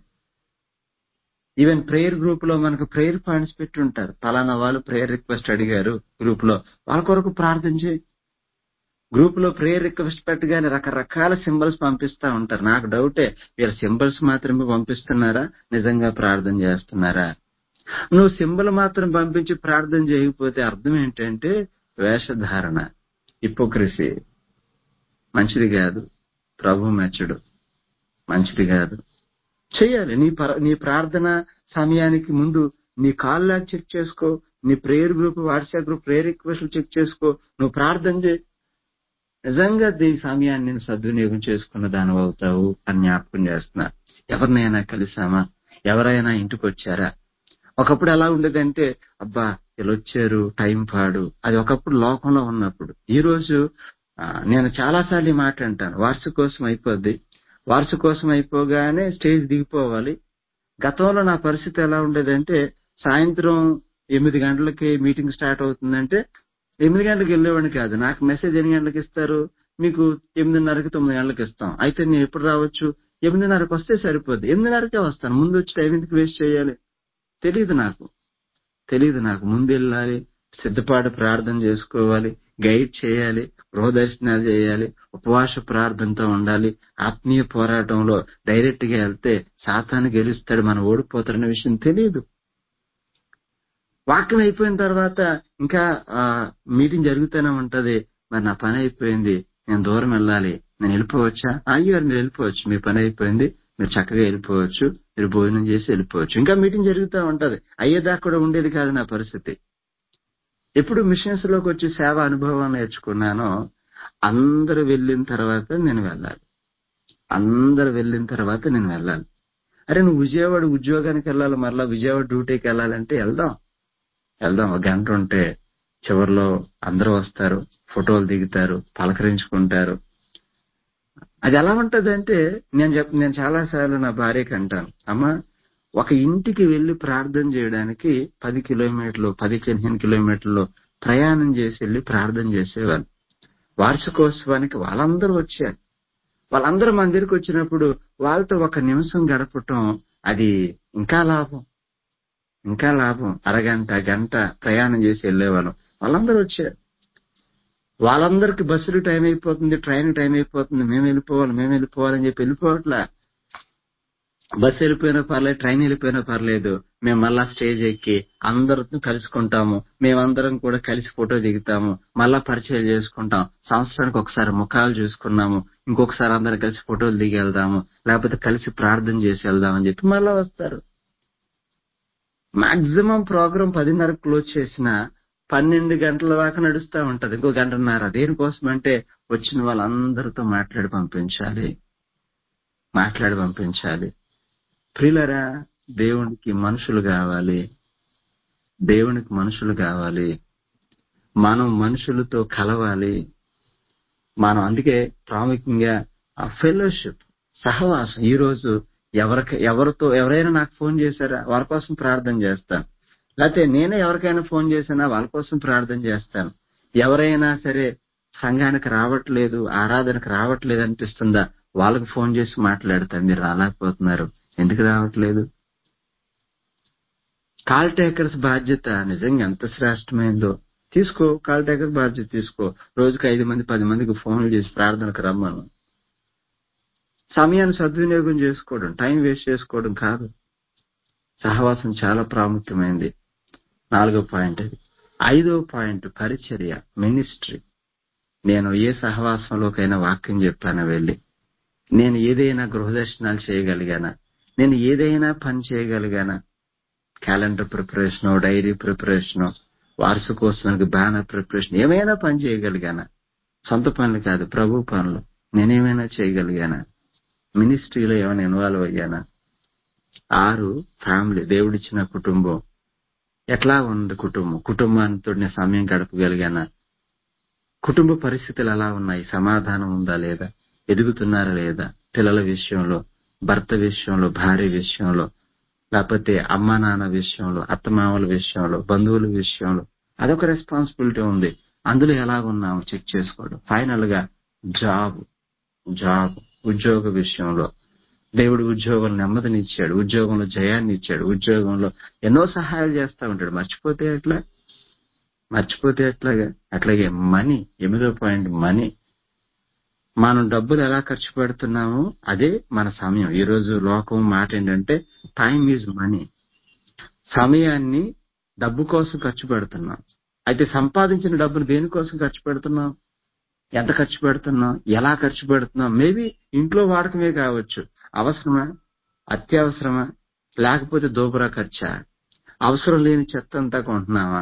ఈవెన్ ప్రేయర్ గ్రూప్ లో మనకు ప్రేయర్ పాయింట్స్ పెట్టి ఉంటారు పలానా వాళ్ళు ప్రేయర్ రిక్వెస్ట్ అడిగారు గ్రూప్ లో వాళ్ళ కొరకు ప్రార్థన చేయి గ్రూప్ లో ప్రేయర్ రిక్వెస్ట్ పెట్టగానే రకరకాల సింబల్స్ పంపిస్తా ఉంటారు నాకు డౌటే వీళ్ళ సింబల్స్ మాత్రమే పంపిస్తున్నారా నిజంగా ప్రార్థన చేస్తున్నారా నువ్వు సింబల్ మాత్రం పంపించి ప్రార్థన చేయకపోతే అర్థం ఏంటంటే వేషధారణ హిపోక్రసీ మంచిది కాదు ప్రభు మెచ్చడు మంచిది కాదు చేయాలి నీ పర- నీ ప్రార్థన సమయానికి ముందు నీ కాల్ లాగ్ చెక్ చేసుకో నీ prayer group WhatsApp group prayer request check చేసుకో నువ్వు ప్రార్థన చేయి నిజంగా ఈ సమయాన్ని నేను సద్వినియోగం చేసుకున్న దాని అవుతావు అని జ్ఞాపకం చేస్తున్నా ఎవరినైనా కలిసామా ఎవరైనా ఇంటికి వచ్చారా ఒకప్పుడు ఎలా ఉండేదంటే అబ్బా వీళ్ళు వచ్చారు టైం పాడు అది ఒకప్పుడు లోకంలో ఉన్నప్పుడు ఈ రోజు ఆ, నేను చాలా సార్లు ఈ మాట అంటాను వార్షికోసం అయిపోద్ది వార్షికోసం అయిపోగానే స్టేజ్ దిగిపోవాలి గతంలో నా పరిస్థితి ఎలా ఉండేదంటే సాయంత్రం ఎనిమిది గంటలకి మీటింగ్ స్టార్ట్ అవుతుందంటే ఎనిమిది గంటలకు వెళ్ళేవాడిని కాదు నాకు మెసేజ్ ఎన్ని గంటలకు ఇస్తారు మీకు ఎనిమిదిన్నరకి తొమ్మిది గంటలకు ఇస్తాం అయితే నేను ఎప్పుడు రావచ్చు ఎనిమిదిన్నరకు వస్తే సరిపోద్ది ఎనిమిదిన్నరకే వస్తాను ముందు వచ్చి టైం ఎందుకు వేస్ట్ చేయాలి తెలియదు నాకు తెలియదు నాకు ముందు వెళ్ళాలి సిద్ధపాటు ప్రార్థన చేసుకోవాలి గైడ్ చేయాలి గృహదర్శనాలు చేయాలి ఉపవాస ప్రార్థనతో ఉండాలి ఆత్మీయ పోరాటంలో డైరెక్ట్ గా వెళ్తే సాతాను గెలుస్తాడు మనం ఓడిపోతారనే విషయం తెలియదు వాక్యం అయిపోయిన తర్వాత ఇంకా ఆ మీటింగ్ జరుగుతూనే ఉంటది మరి నా పని అయిపోయింది నేను దూరం వెళ్ళాలి నేను వెళ్ళిపోవచ్చా అయ్యో మీరు వెళ్ళిపోవచ్చు మీ పని అయిపోయింది మీరు చక్కగా వెళ్ళిపోవచ్చు మీరు భోజనం చేసి వెళ్ళిపోవచ్చు ఇంకా మీటింగ్ జరుగుతూ ఉంటది అయ్యేదాకా కూడా ఉండేది కాదు నా పరిస్థితి ఎప్పుడు మిషన్స్ లోకి వచ్చి సేవ అనుభవం నేర్చుకున్నానో అందరూ వెళ్ళిన తర్వాత నేను వెళ్ళాలి అందరు వెళ్ళిన తర్వాత నేను వెళ్ళాలి అరే నువ్వు విజయవాడ ఉద్యోగానికి వెళ్ళాలి మరలా విజయవాడ డ్యూటీకి వెళ్ళాలంటే వెళ్దాం వెళ్దాం ఒక గంట ఉంటే చివరిలో అందరూ వస్తారు ఫోటోలు దిగుతారు పలకరించుకుంటారు అది ఎలా ఉంటది అంటే నేను చెప్ నేను చాలా సార్లు నా భార్యకి అంటాను అమ్మా ఒక ఇంటికి వెళ్లి ప్రార్థన చేయడానికి పది కిలోమీటర్లు పది పదిహేను కిలోమీటర్లు ప్రయాణం చేసి వెళ్లి ప్రార్థన చేసేవాళ్ళు వార్షికోత్సవానికి వాళ్ళందరూ వచ్చారు వాళ్ళందరూ మన దగ్గరికి వచ్చినప్పుడు వాళ్ళతో ఒక నిమిషం గడపటం అది ఇంకా లాభం ఇంకా లాభం అరగంట గంట ప్రయాణం చేసి వెళ్ళేవాళ్ళం వాళ్ళందరూ వచ్చారు వాళ్ళందరికి బస్సులు టైం అయిపోతుంది ట్రైన్ టైం అయిపోతుంది మేము వెళ్ళిపోవాలి మేము వెళ్ళిపోవాలని చెప్పి వెళ్ళిపోవట్లా బస్సు వెళ్ళిపోయినా పర్లేదు ట్రైన్ వెళ్ళిపోయినా పర్లేదు మేము మళ్ళా స్టేజ్ ఎక్కి అందరితో కలుసుకుంటాము మేమందరం కూడా కలిసి ఫోటో దిగుతాము మళ్ళా పరిచయం చేసుకుంటాం సంవత్సరానికి ఒకసారి ముఖాలు చూసుకున్నాము ఇంకొకసారి అందరం కలిసి ఫోటోలు దిగి వెళ్దాము లేకపోతే కలిసి ప్రార్థన చేసి వెళ్దామని చెప్పి మళ్ళా వస్తారు మాక్సిమం ప్రోగ్రామ్ పదిన్నరకు క్లోజ్ చేసిన పన్నెండు గంటల దాకా నడుస్తా ఉంటది ఇంకో గంటన్నర దేనికోసం అంటే వచ్చిన వాళ్ళందరితో మాట్లాడి పంపించాలి మాట్లాడి పంపించాలి ప్రియులరా దేవునికి మనుషులు కావాలి దేవునికి మనుషులు కావాలి మనం మనుషులతో కలవాలి మనం అందుకే ప్రాముఖ్యంగా ఫెలోషిప్ సహవాసం ఈ రోజు ఎవరికి ఎవరితో ఎవరైనా నాకు ఫోన్ చేశారా వాళ్ళ కోసం ప్రార్థన చేస్తాను లేకపోతే నేనే ఎవరికైనా ఫోన్ చేసినా వాళ్ళ కోసం ప్రార్థన చేస్తాను ఎవరైనా సరే సంఘానికి రావట్లేదు ఆరాధనకు రావట్లేదు అనిపిస్తుందా వాళ్ళకి ఫోన్ చేసి మాట్లాడతాను మీరు రాలేకపోతున్నారు ఎందుకు రావట్లేదు కాల్ టేకర్స్ బాధ్యత నిజంగా ఎంత శ్రేష్టమైందో తీసుకో కాల్ టేకర్ బాధ్యత తీసుకో రోజుకి ఐదు మంది పది మందికి ఫోన్లు చేసి ప్రార్థనకు రమ్మను సమయాన్ని సద్వినియోగం చేసుకోవడం టైం వేస్ట్ చేసుకోవడం కాదు సహవాసం చాలా ప్రాముఖ్యమైనది నాలుగో పాయింట్ అది ఐదో పాయింట్ పరిచర్య మినిస్ట్రీ నేను ఏ సహవాసంలోకైనా వాక్యం చెప్పాను వెళ్ళి నేను ఏదైనా గృహదర్శనాలు చేయగలిగానా నేను ఏదైనా పని చేయగలిగానా క్యాలెండర్ ప్రిపరేషన్ డైరీ ప్రిపరేషన్ వార్షికోత్సవానికి బ్యానర్ ప్రిపరేషన్ ఏమైనా పని చేయగలిగానా సొంత పనులు కాదు ప్రభు పనులు నేనేమైనా చేయగలిగానా మినిస్ట్రీలో ఏమైనా ఇన్వాల్వ్ అయ్యానా ఆరు ఫ్యామిలీ దేవుడిచ్చిన కుటుంబం ఎట్లా ఉంది కుటుంబం కుటుంబానితో నేను సమయం గడపగలిగానా కుటుంబ పరిస్థితులు ఎలా ఉన్నాయి సమాధానం ఉందా లేదా ఎదుగుతున్నారా లేదా పిల్లల విషయంలో భర్త విషయంలో భార్య విషయంలో లేకపోతే అమ్మా నాన్న విషయంలో అత్తమామల విషయంలో బంధువుల విషయంలో అదొక రెస్పాన్సిబిలిటీ ఉంది అందులో ఎలాగున్నాము చెక్ చేసుకోవడం ఫైనల్ గా జాబ్ జాబ్ ఉద్యోగ విషయంలో దేవుడు ఉద్యోగం నెమ్మదినిచ్చాడు ఉద్యోగంలో జయాన్ని ఇచ్చాడు ఉద్యోగంలో ఎన్నో సహాయాలు చేస్తా ఉంటాడు మర్చిపోతే ఎట్లా మర్చిపోతే ఎట్లాగా అట్లాగే మనీ ఎనిమిదో పాయింట్ మనీ మనం డబ్బులు ఎలా ఖర్చు పెడుతున్నామో అదే మన సమయం ఈ రోజు లోకం మాట ఏంటంటే టైం ఈజ్ మనీ సమయాన్ని డబ్బు కోసం ఖర్చు పెడుతున్నాం అయితే సంపాదించిన డబ్బులు దేనికోసం ఖర్చు పెడుతున్నాం ఎంత ఖర్చు పెడుతున్నాం ఎలా ఖర్చు పెడుతున్నాం మేబీ ఇంట్లో వాడకమే కావచ్చు అవసరమా అత్యవసరమా లేకపోతే దోబరా ఖర్చా అవసరం లేని చెత్త అంతా కొంటున్నావా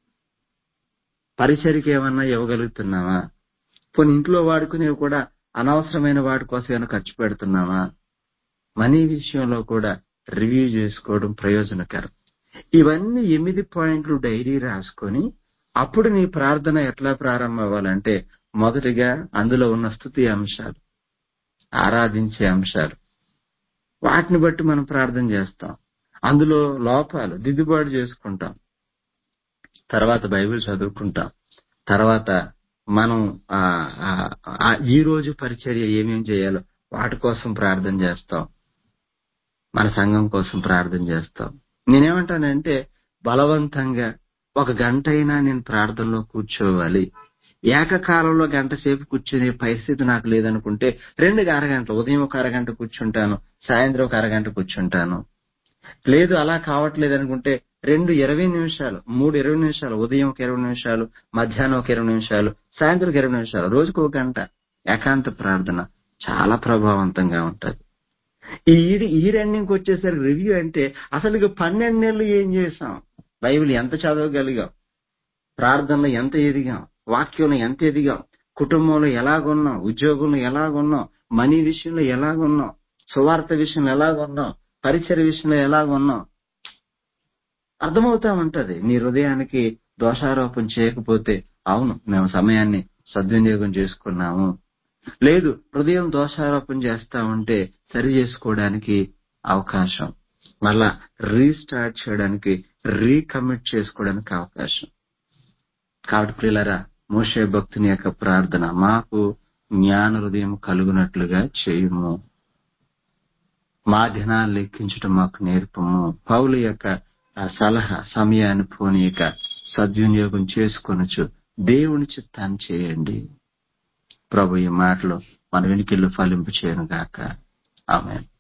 పరిచయకి ఏమన్నా ఇవ్వగలుగుతున్నావా కొన్ని ఇంట్లో వాడుకునేవి కూడా అనవసరమైన వాటి కోసం ఏమైనా ఖర్చు పెడుతున్నావా మనీ విషయంలో కూడా రివ్యూ చేసుకోవడం ప్రయోజనకరం ఇవన్నీ ఎనిమిది పాయింట్లు డైరీ రాసుకొని అప్పుడు నీ ప్రార్థన ఎట్లా ప్రారంభం అవ్వాలంటే మొదటిగా అందులో ఉన్న స్థుతి అంశాలు ఆరాధించే అంశాలు వాటిని బట్టి మనం ప్రార్థన చేస్తాం అందులో లోపాలు దిద్దుబాటు చేసుకుంటాం తర్వాత బైబిల్ చదువుకుంటాం తర్వాత మనం ఆ, ఆ, ఆ, ఈ రోజు పరిచర్య ఏమేం చేయాలో వాటి కోసం ప్రార్థన చేస్తాం మన సంఘం కోసం ప్రార్థన చేస్తాం నేనేమంటానంటే బలవంతంగా ఒక గంట అయినా నేను ప్రార్థనలో కూర్చోవాలి ఏకకాలంలో గంట సేపు కూర్చునే పరిస్థితి నాకు లేదనుకుంటే రెండు అరగంటలు ఉదయం ఒక అరగంట కూర్చుంటాను సాయంత్రం ఒక అరగంట కూర్చుంటాను లేదు అలా కావట్లేదు అనుకుంటే రెండు ఇరవై నిమిషాలు మూడు ఇరవై నిమిషాలు ఉదయం ఒక ఇరవై నిమిషాలు మధ్యాహ్నం ఒక ఇరవై నిమిషాలు సాయంత్రం ఒక ఇరవై నిమిషాలు రోజుకు ఒక గంట ఏకాంత ప్రార్థన చాలా ప్రభావవంతంగా ఉంటది ఈ ఈడి- ఈ రన్నింగ్కి వచ్చేసరికి రివ్యూ అంటే అసలు ఇక పన్నెండు నెలలు ఏం చేసాం బైబిల్ ఎంత చదవగలిగాం ప్రార్థనలో ఎంత ఎదిగాం వాక్యంలో ఎంత ఎదిగాం కుటుంబంలో ఎలాగున్నాం ఉద్యోగంలో ఎలాగున్నాం మనీ విషయంలో ఎలాగున్నాం సువార్త విషయంలో ఎలాగున్నాం పరిచయ విషయంలో ఎలాగున్నాం అర్థమవుతా ఉంటది నీ హృదయానికి దోషారోపణ చేయకపోతే అవును మేము సమయాన్ని సద్వినియోగం చేసుకున్నాము లేదు హృదయం దోషారోపణ చేస్తా ఉంటే సరి చేసుకోవడానికి అవకాశం మళ్ళా రీస్టార్ట్ చేయడానికి రీకమిట్ చేసుకోవడానికి అవకాశం కాబట్టి ప్రియులరా మోషే భక్తుని యొక్క ప్రార్థన మాకు జ్ఞాన హృదయం కలుగునట్లుగా చేయుము మా దినాలు లెక్కించడం మాకు నేర్పము పౌలు యొక్క ఆ సలహా సమయాన్ని పోనీయక సద్వినియోగం చేసుకొనొచ్చు దేవుని చిత్తాన్ని చేయండి ప్రభు ఈ మాటలు మన వెనుకల్లో ఫలింపు చేయను గాక ఆమె